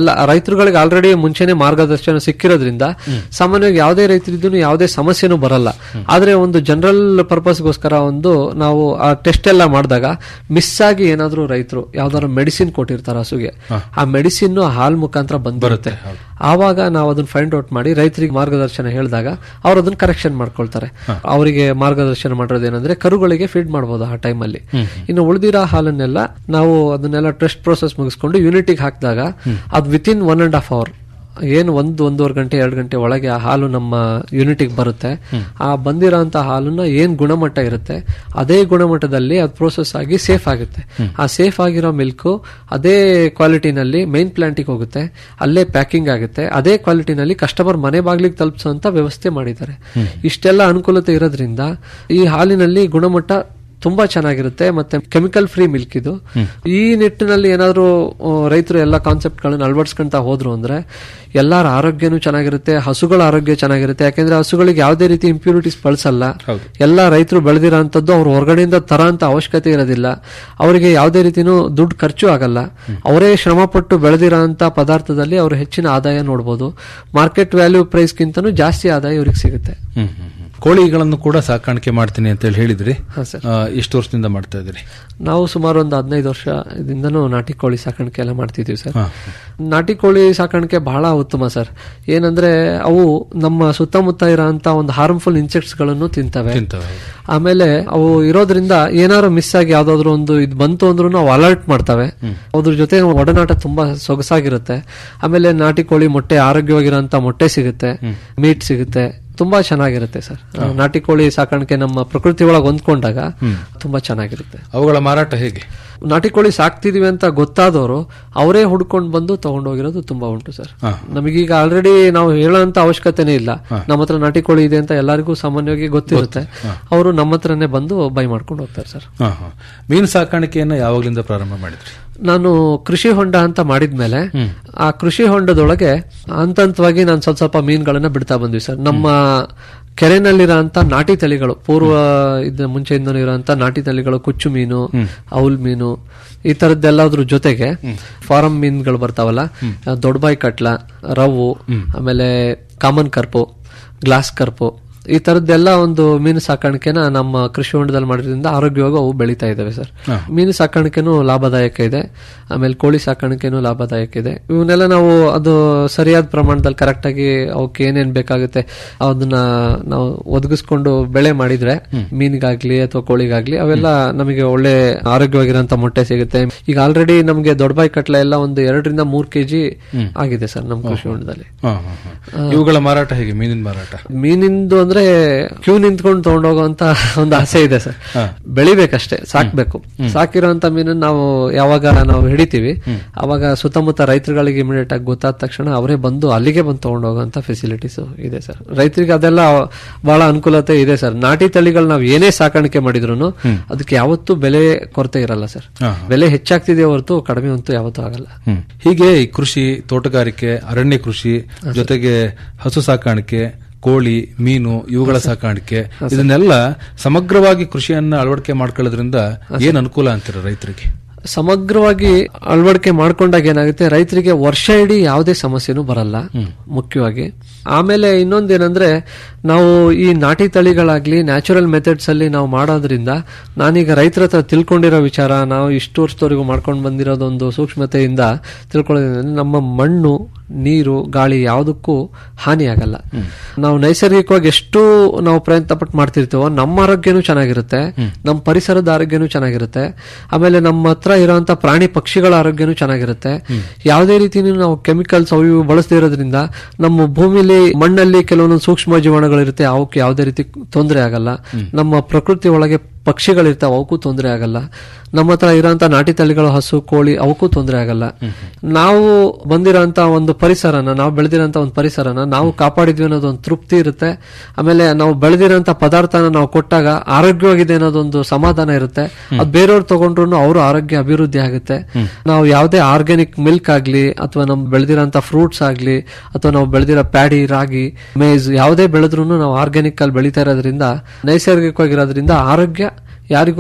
ಎಲ್ಲ ರೈತರುಗಳಿಗೆ ಆಲ್ರೆಡಿ ಮುಂಚೆನೆ ಮಾರ್ಗದರ್ಶನ ಸಿಕ್ಕಿರೋದ್ರಿಂದ ಸಾಮಾನ್ಯವಾಗಿ ಯಾವುದೇ ರೈತರಿದ್ದು ಯಾವುದೇ ಸಮಸ್ಯೆನೂ ಬರಲ್ಲ ಆದ್ರೆ ಒಂದು ಜನರಲ್ ಪರ್ಪಸ್ಗೋಸ್ಕರ ಒಂದು ನಾವು ಆ ಟೆಸ್ಟ್ ಎಲ್ಲ ಮಾಡಿದಾಗ ಮಿಸ್ ಆಗಿ ಏನಾದ್ರೂ ರೈತರು ಯಾವ್ದಾದ್ರು ಮೆಡಿಸಿನ್ ಕೊಟ್ಟಿರ್ತಾರೆ ಹಸುಗೆ ಆ ಮೆಡಿಸಿನ್ ಹಾಲ್ ಮುಖಾಂತರ ಬಂದ್ಬರುತ್ತೆ ಆವಾಗ ನಾವು ಅದನ್ನ ಫೈಂಡ್ ಔಟ್ ಮಾಡಿ ರೈತರಿಗೆ ಮಾರ್ಗದರ್ಶನ ಹೇಳಿದಾಗ ಅವ್ರು ಅದನ್ನ ಕರೆಕ್ಷನ್ ಮಾಡ್ಕೊಳ್ತಾರೆ ಅವರಿಗೆ ಮಾರ್ಗದರ್ಶನ ಮಾಡೋದೇನಂದ್ರೆ ಕರುಗಳಿಗೆ ಫೀಡ್ ಮಾಡಬಹುದು ಆ ಟೈಮಲ್ಲಿ ಇನ್ನು ಉಳಿದಿರೋ ಹಾಲನ್ನೆಲ್ಲ ನಾವು ಅದನ್ನೆಲ್ಲ ಟೆಸ್ಟ್ ಪ್ರೋಸೆಸ್ ಮುಗಿಸ್ಕೊಂಡು ಯೂನಿಟಿಗೆ ಹಾಕಿದಾಗ ಅದು within one and half hour ಏನು ಒಂದು ಒಂದೂವರೆ ಗಂಟೆ ಎರಡು ಗಂಟೆ ಒಳಗೆ ಆ ಹಾಲು ನಮ್ಮ ಯೂನಿಟಿಗೆ ಬರುತ್ತೆ ಆ ಬಂದಿರೋಂಥ ಹಾಲನ್ನ ಏನ್ ಗುಣಮಟ್ಟ ಇರುತ್ತೆ ಅದೇ ಗುಣಮಟ್ಟದಲ್ಲಿ ಅದು ಪ್ರೋಸೆಸ್ ಆಗಿ ಸೇಫ್ ಆಗುತ್ತೆ ಆ ಸೇಫ್ ಆಗಿರೋ ಮಿಲ್ಕು ಅದೇ ಕ್ವಾಲಿಟಿನಲ್ಲಿ ಮೈನ್ ಪ್ಲಾಂಟಿಗೆ ಹೋಗುತ್ತೆ ಅಲ್ಲೇ ಪ್ಯಾಕಿಂಗ್ ಆಗುತ್ತೆ ಅದೇ ಕ್ವಾಲಿಟಿನಲ್ಲಿ ಕಸ್ಟಮರ್ ಮನೆ ಬಾಗ್ಲಿಗೆ ತಲುಪಿಸುವಂತ ವ್ಯವಸ್ಥೆ ಮಾಡಿದ್ದಾರೆ ಇಷ್ಟೆಲ್ಲ ಅನುಕೂಲತೆ ಇರೋದ್ರಿಂದ ಈ ಹಾಲಿನಲ್ಲಿ ಗುಣಮಟ್ಟ ತುಂಬಾ ಚೆನ್ನಾಗಿರುತ್ತೆ ಮತ್ತೆ ಕೆಮಿಕಲ್ ಫ್ರೀ ಮಿಲ್ಕ್ ಇದು ಈ ನಿಟ್ಟಿನಲ್ಲಿ ಏನಾದ್ರು ರೈತರು ಎಲ್ಲ ಕಾನ್ಸೆಪ್ಟ್ ಗಳನ್ನ ಅಳವಡಿಸ್ಕೊಂತ ಹೋದ್ರು ಅಂದ್ರೆ ಎಲ್ಲರ ಆರೋಗ್ಯನೂ ಚೆನ್ನಾಗಿರುತ್ತೆ ಹಸುಗಳ ಆರೋಗ್ಯ ಚೆನ್ನಾಗಿರುತ್ತೆ ಯಾಕಂದ್ರೆ ಹಸುಗಳಿಗೆ ಯಾವುದೇ ರೀತಿ ಇಂಪ್ಯೂರಿಟೀಸ್ ಬಳಸಲ್ಲ ಎಲ್ಲ ರೈತರು ಬೆಳೆದಿರೋ ಅಂತದ್ದು ಅವ್ರು ಹೊರಗಡೆಯಿಂದ ತರ ಅಂತ ಅವಶ್ಯಕತೆ ಇರೋದಿಲ್ಲ ಅವರಿಗೆ ಯಾವುದೇ ರೀತಿನೂ ದುಡ್ಡು ಖರ್ಚು ಆಗಲ್ಲ ಅವರೇ ಶ್ರಮ ಪಟ್ಟು ಬೆಳೆದಿರೋ ಅಂತ ಪದಾರ್ಥದಲ್ಲಿ ಅವರು ಹೆಚ್ಚಿನ ಆದಾಯ ನೋಡಬಹುದು ಮಾರ್ಕೆಟ್ ವ್ಯಾಲ್ಯೂ ಪ್ರೈಸ್ಗಿಂತನೂ ಜಾಸ್ತಿ ಆದಾಯ ಇವ್ರಿಗೆ ಸಿಗುತ್ತೆ ಹ್ಮ್ ಹ್ಮ್ ಹ್ಮ್. ಕೋಳಿಗಳನ್ನು ಕೂಡ ಸಾಕಾಣಿಕೆ ಮಾಡ್ತೀನಿ ಅಂತ ಹೇಳಿ ಹೇಳಿದ್ರಿ ಹಾ, ಸರ್. ಆ, ಎಷ್ಟು ವರ್ಷದಿಂದ ಮಾಡ್ತಾ ಇದ್ರಿ ನಾವು ಸುಮಾರು ಒಂದು ಹದಿನೈದು ವರ್ಷದಿಂದನೂ ನಾಟಿ ಕೋಳಿ ಸಾಕಾಣಿಕೆ ಎಲ್ಲ ಮಾಡ್ತಿದ್ದೀವಿ ಸರ್ ಹಾ. ನಾಟಿ ಕೋಳಿ ಸಾಕಾಣಿಕೆ ಬಹಳ ಉತ್ತಮ ಸರ್ ಏನಂದ್ರೆ ಅವು ನಮ್ಮ ಸುತ್ತಮುತ್ತ ಇರೋಂತ ಒಂದು ಹಾರ್ಮ್ಫುಲ್ ಇನ್ಸೆಕ್ಟ್ಸ್ ಗಳನ್ನು ತಿಂತವೆ ತಿಂತವೆ. ಆಮೇಲೆ ಅವು ಇರೋದ್ರಿಂದ ಏನಾದ್ರು ಮಿಸ್ ಆಗಿ ಯಾವ್ದಾದ್ರು ಒಂದು ಇದು ಬಂತು ಅಂದ್ರೂ ನಾವು ಅಲರ್ಟ್ ಮಾಡ್ತವೆ ಅದ್ರ ಜೊತೆ ಒಡನಾಟ ತುಂಬಾ ಸೊಗಸಾಗಿರುತ್ತೆ ಆಮೇಲೆ ನಾಟಿ ಕೋಳಿ ಮೊಟ್ಟೆ ಆರೋಗ್ಯವಾಗಿರೋಂತ ಮೊಟ್ಟೆ ಸಿಗುತ್ತೆ ಮೀಟ್ ಸಿಗುತ್ತೆ ತುಂಬಾ ಚೆನ್ನಾಗಿರುತ್ತೆ ಸರ್ ನಾಟಿ ಕೋಳಿ ಸಾಕಾಣಿಕೆ ನಮ್ಮ ಪ್ರಕೃತಿ ಒಳಗೆ ಹೊಂದ್ಕೊಂಡಾಗ ತುಂಬಾ ಚೆನ್ನಾಗಿರುತ್ತೆ ಅವುಗಳ ಮಾರಾಟ ಹೇಗೆ ನಾಟಿ ಕೋಳಿ ಸಾಕ್ತಿದೀವಿ ಅಂತ ಗೊತ್ತಾದವರು ಅವರೇ ಹುಡ್ಕೊಂಡು ಬಂದು ತಗೊಂಡೋಗಿರೋದು ತುಂಬಾ ಉಂಟು ಸರ್ ಹಾ. ನಮಗೀಗ ಆಲ್ರೆಡಿ ನಾವು ಹೇಳೋಂತ ಅವಶ್ಯಕತೆನೇ ಇಲ್ಲ ನಮ್ಮ ಹತ್ರ ನಾಟಿ ಕೋಳಿ ಇದೆ ಅಂತ ಎಲ್ಲರಿಗೂ ಸಾಮಾನ್ಯವಾಗಿ ಗೊತ್ತಿರುತ್ತೆ ಅವರು ನಮ್ಮ ಹತ್ರನೇ ಬಂದು ಬೈ ಮಾಡ್ಕೊಂಡು ಹೋಗ್ತಾರೆ ಸರ್ ಹಾ, ಹಾ. ಮೀನು ಸಾಕಾಣಿಕೆಯನ್ನ ಯಾವಾಗ್ಲಿಂದ ಪ್ರಾರಂಭ ಮಾಡಿದ್ರಿ ನಾನು ಕೃಷಿ ಹೊಂಡ ಅಂತ ಮಾಡಿದ್ಮೇಲೆ ಆ ಕೃಷಿ ಹೊಂಡದೊಳಗೆ ಹಂತ ಹಂತವಾಗಿ ನಾನು ಸ್ವಲ್ಪ ಸ್ವಲ್ಪ ಮೀನುಗಳನ್ನ ಬಿಡ್ತಾ ಬಂದ್ವಿ ಸರ್ ನಮ್ಮ ಕೆರೆನಲ್ಲಿರೋಂತ ನಾಟಿ ತಳಿಗಳು ಪೂರ್ವ ಇದ ಮುಂಚೆಯಿಂದನೂ ಇರೋಂತ ನಾಟಿ ತಳಿಗಳು ಕುಚ್ಚು ಮೀನು ಔಲ್ ಮೀನು ಈ ತರದ್ದೆಲ್ಲದ್ರ ಜೊತೆಗೆ ಫಾರಂ ಮೀನುಗಳು ಬರ್ತಾವಲ್ಲ ದೊಡ್ಡಬಾಯಿ ಕಟ್ಲ ರವು ಆಮೇಲೆ ಕಾಮನ್ ಕರ್ಪು ಗ್ಲಾಸ್ ಕರ್ಪು ಈ ತರದ್ದೆಲ್ಲ ಒಂದು ಮೀನು ಸಾಕಾಣಿಕೆನ ನಮ್ಮ ಕೃಷಿ ಹೊಂಡದಲ್ಲಿ ಮಾಡಿದ್ರಿಂದ ಆರೋಗ್ಯವಾಗಿ ಅವು ಬೆಳೀತಾ ಇದಾವೆ ಸರ್ ಮೀನು ಸಾಕಾಣಿಕೆನೂ ಲಾಭದಾಯಕ ಇದೆ ಆಮೇಲೆ ಕೋಳಿ ಸಾಕಾಣಿಕೆನೂ ಲಾಭದಾಯಕ ಇದೆ ಇವನ್ನೆಲ್ಲ ನಾವು ಅದು ಸರಿಯಾದ ಪ್ರಮಾಣದಲ್ಲಿ ಕರೆಕ್ಟ್ ಆಗಿ ಅವಕ್ಕೆ ಏನೇನ್ ಬೇಕಾಗುತ್ತೆ ಅದನ್ನ ನಾವು ಒದಗಿಸ್ಕೊಂಡು ಬೆಳೆ ಮಾಡಿದ್ರೆ ಮೀನಿಗಾಗ್ಲಿ ಅಥವಾ ಕೋಳಿಗಾಗ್ಲಿ ಅವೆಲ್ಲ ನಮಗೆ ಒಳ್ಳೆ ಆರೋಗ್ಯವಾಗಿರೋಂತ ಮೊಟ್ಟೆ ಸಿಗುತ್ತೆ ಈಗ ಆಲ್ರೆಡಿ ನಮಗೆ ದೊಡ್ಡಬಾಯಿ ಕಟ್ಲೆ ಎಲ್ಲ ಒಂದು ಎರಡರಿಂದ ಮೂರ್ ಕೆಜಿ ಆಗಿದೆ ಸರ್ ನಮ್ಮ ಕೃಷಿ ಹೊಂಡದಲ್ಲಿ ಹಾ, ಹಾ, ಹಾ. ಇವುಗಳ ಮಾರಾಟ ಹೇಗೆ ಮೀನಿನ ಮಾರಾಟ ಮೀನಿಂದು ಅಂದ್ರೆ ಕ್ಯೂ ನಿಂತ್ಕೊಂಡು ತಗೊಂಡೋಗುವಂತ ಒಂದು ಆಸೆ ಇದೆ ಸರ್ ಬೆಳಿಬೇಕಷ್ಟೇ ಸಾಕ್ಬೇಕು ಸಾಕಿರೋಂತ ಮೀನನ್ನ ನಾವು ಯಾವಾಗ ನಾವು ಹಿಡಿತೀವಿ ಅವಾಗ ಸುತ್ತಮುತ್ತ ರೈತರುಗಳಿಗೆ ಇಮಿಡಿಯೇಟ್ ಆಗಿ ಗೊತ್ತಾದ ತಕ್ಷಣ ಅವರೇ ಬಂದು ಅಲ್ಲಿಗೆ ಬಂದು ತಗೊಂಡೋಗುವಂತ ಫೆಸಿಲಿಟೀಸ್ ಇದೆ ಸರ್ ರೈತರಿಗೆ ಅದೆಲ್ಲ ಬಹಳ ಅನುಕೂಲತೆ ಇದೆ ಸರ್ ನಾಟಿ ತಳಿಗಳು ನಾವು ಏನೇ ಸಾಕಾಣಿಕೆ ಮಾಡಿದ್ರು ಅದಕ್ಕೆ ಯಾವತ್ತೂ ಬೆಲೆ ಕೊರತೆ ಇರಲ್ಲ ಸರ್ ಹಾ, ಬೆಲೆ ಹೆಚ್ಚಾಗ್ತಿದೆ ಹೊರತು ಕಡಿಮೆ ಅಂತೂ ಯಾವತ್ತೂ ಆಗಲ್ಲ ಹ್ಮ್. ಹೀಗೆ ಈ ಕೃಷಿ ತೋಟಗಾರಿಕೆ ಅರಣ್ಯ ಕೃಷಿ ಜೊತೆಗೆ ಹಸು ಸಾಕಾಣಿಕೆ ಕೋಳಿ ಮೀನು ಇವುಗಳ ಸಾಕಾಣಿಕೆ ಇದನ್ನೆಲ್ಲ ಸಮಗ್ರವಾಗಿ ಕೃಷಿಯನ್ನ ಅಳವಡಿಕೆ ಮಾಡ್ಕೊಳ್ಳೋದ್ರಿಂದ ಏನ್ ಅನುಕೂಲ ಅಂತೀರ ರೈತರಿಗೆ ಸಮಗ್ರವಾಗಿ ಅಳವಡಿಕೆ ಮಾಡ್ಕೊಂಡಾಗ ಏನಾಗುತ್ತೆ ರೈತರಿಗೆ ವರ್ಷ ಇಡೀ ಯಾವುದೇ ಸಮಸ್ಯೆನೂ ಬರಲ್ಲ ಮುಖ್ಯವಾಗಿ ಆಮೇಲೆ ಇನ್ನೊಂದೇನಂದ್ರೆ ನಾವು ಈ ನಾಟಿ ತಳಿಗಳಾಗ್ಲಿ ನ್ಯಾಚುರಲ್ ಮೆಥಡ್ಸ್ ಅಲ್ಲಿ ನಾವು ಮಾಡೋದ್ರಿಂದ ನಾನೀಗ ರೈತರ ಹತ್ರ ತಿಳ್ಕೊಂಡಿರೋ ವಿಚಾರ ನಾವು ಇಷ್ಟು ವರ್ಷದವರೆಗೂ ಮಾಡ್ಕೊಂಡು ಬಂದಿರೋದೊಂದು ಸೂಕ್ಷ್ಮತೆಯಿಂದ ತಿಳ್ಕೊಳ್ಳೋದ್ರಿಂದ ನಮ್ಮ ಮಣ್ಣು ನೀರು ಗಾಳಿ ಯಾವುದಕ್ಕೂ ಹಾನಿ ಆಗಲ್ಲ ನಾವು ನೈಸರ್ಗಿಕವಾಗಿ ಎಷ್ಟು ನಾವು ಪ್ರಯತ್ನ ಪಟ್ಟು ಮಾಡ್ತಿರ್ತೀವೋ ನಮ್ಮ ಆರೋಗ್ಯನೂ ಚೆನ್ನಾಗಿರುತ್ತೆ ನಮ್ಮ ಪರಿಸರದ ಆರೋಗ್ಯನೂ ಚೆನ್ನಾಗಿರುತ್ತೆ ಆಮೇಲೆ ನಮ್ಮ ಹತ್ರ ಇರೋಂತ ಪ್ರಾಣಿ ಪಕ್ಷಿಗಳ ಆರೋಗ್ಯನೂ ಚೆನ್ನಾಗಿರುತ್ತೆ ಯಾವುದೇ ರೀತಿ ನಾವು ಕೆಮಿಕಲ್ಸ್ ಅವು ಇವು ಬಳಸದೇ ಇರೋದ್ರಿಂದ ನಮ್ಮ ಭೂಮಿಲಿ ಮಣ್ಣಲ್ಲಿ ಕೆಲವೊಂದು ಸೂಕ್ಷ್ಮ ಜೀವಾಣುಗಳಿರುತ್ತೆ ಅವಕ್ಕೆ ಯಾವುದೇ ರೀತಿ ತೊಂದರೆ ಆಗಲ್ಲ ನಮ್ಮ ಪ್ರಕೃತಿ ಒಳಗೆ ಪಕ್ಷಿಗಳಿರ್ತಾವ ಅವಕ್ಕೂ ತೊಂದರೆ ಆಗಲ್ಲ ನಮ್ಮ ಹತ್ರ ಇರೋಂತ ನಾಟಿ ತಳಿಗಳು ಹಸು ಕೋಳಿ ಅವಕ್ಕೂ ತೊಂದರೆ ಆಗಲ್ಲ ನಾವು ಬಂದಿರೋಂತ ಒಂದು ಪರಿಸರನ ನಾವು ಬೆಳೆದಿರೋಂತ ಒಂದು ಪರಿಸರನ ನಾವು ಕಾಪಾಡಿದ್ವಿ ಅನ್ನೋದು ಒಂದು ತೃಪ್ತಿ ಇರುತ್ತೆ ಆಮೇಲೆ ನಾವು ಬೆಳೆದಿರೋಂತ ಪದಾರ್ಥನ ನಾವು ಕೊಟ್ಟಾಗ ಆರೋಗ್ಯವಾಗಿದೆ ಅನ್ನೋದೊಂದು ಸಮಾಧಾನ ಇರುತ್ತೆ ಅದು ಬೇರೆಯವ್ರು ತಗೊಂಡ್ರು ಅವರು ಆರೋಗ್ಯ ಅಭಿವೃದ್ಧಿ ಆಗುತ್ತೆ ನಾವು ಯಾವುದೇ ಆರ್ಗ್ಯಾನಿಕ್ ಮಿಲ್ಕ್ ಆಗ್ಲಿ ಅಥವಾ ನಮ್ ಬೆಳೆದಿರೋಂತ ಫ್ರೂಟ್ಸ್ ಆಗ್ಲಿ ಅಥವಾ ನಾವು ಬೆಳೆದಿರೋ ಪ್ಯಾಡಿ ರಾಗಿ ಮೇಜ್ ಯಾವುದೇ ಬೆಳೆದ್ರು ನಾವು ಆರ್ಗ್ಯಾನಿಕ್ ಅಲ್ಲಿ ಬೆಳೀತಾ ಇರೋದ್ರಿಂದ ನೈಸರ್ಗಿಕವಾಗಿರೋದ್ರಿಂದ ಆರೋಗ್ಯ ಯಾರಿಗೂ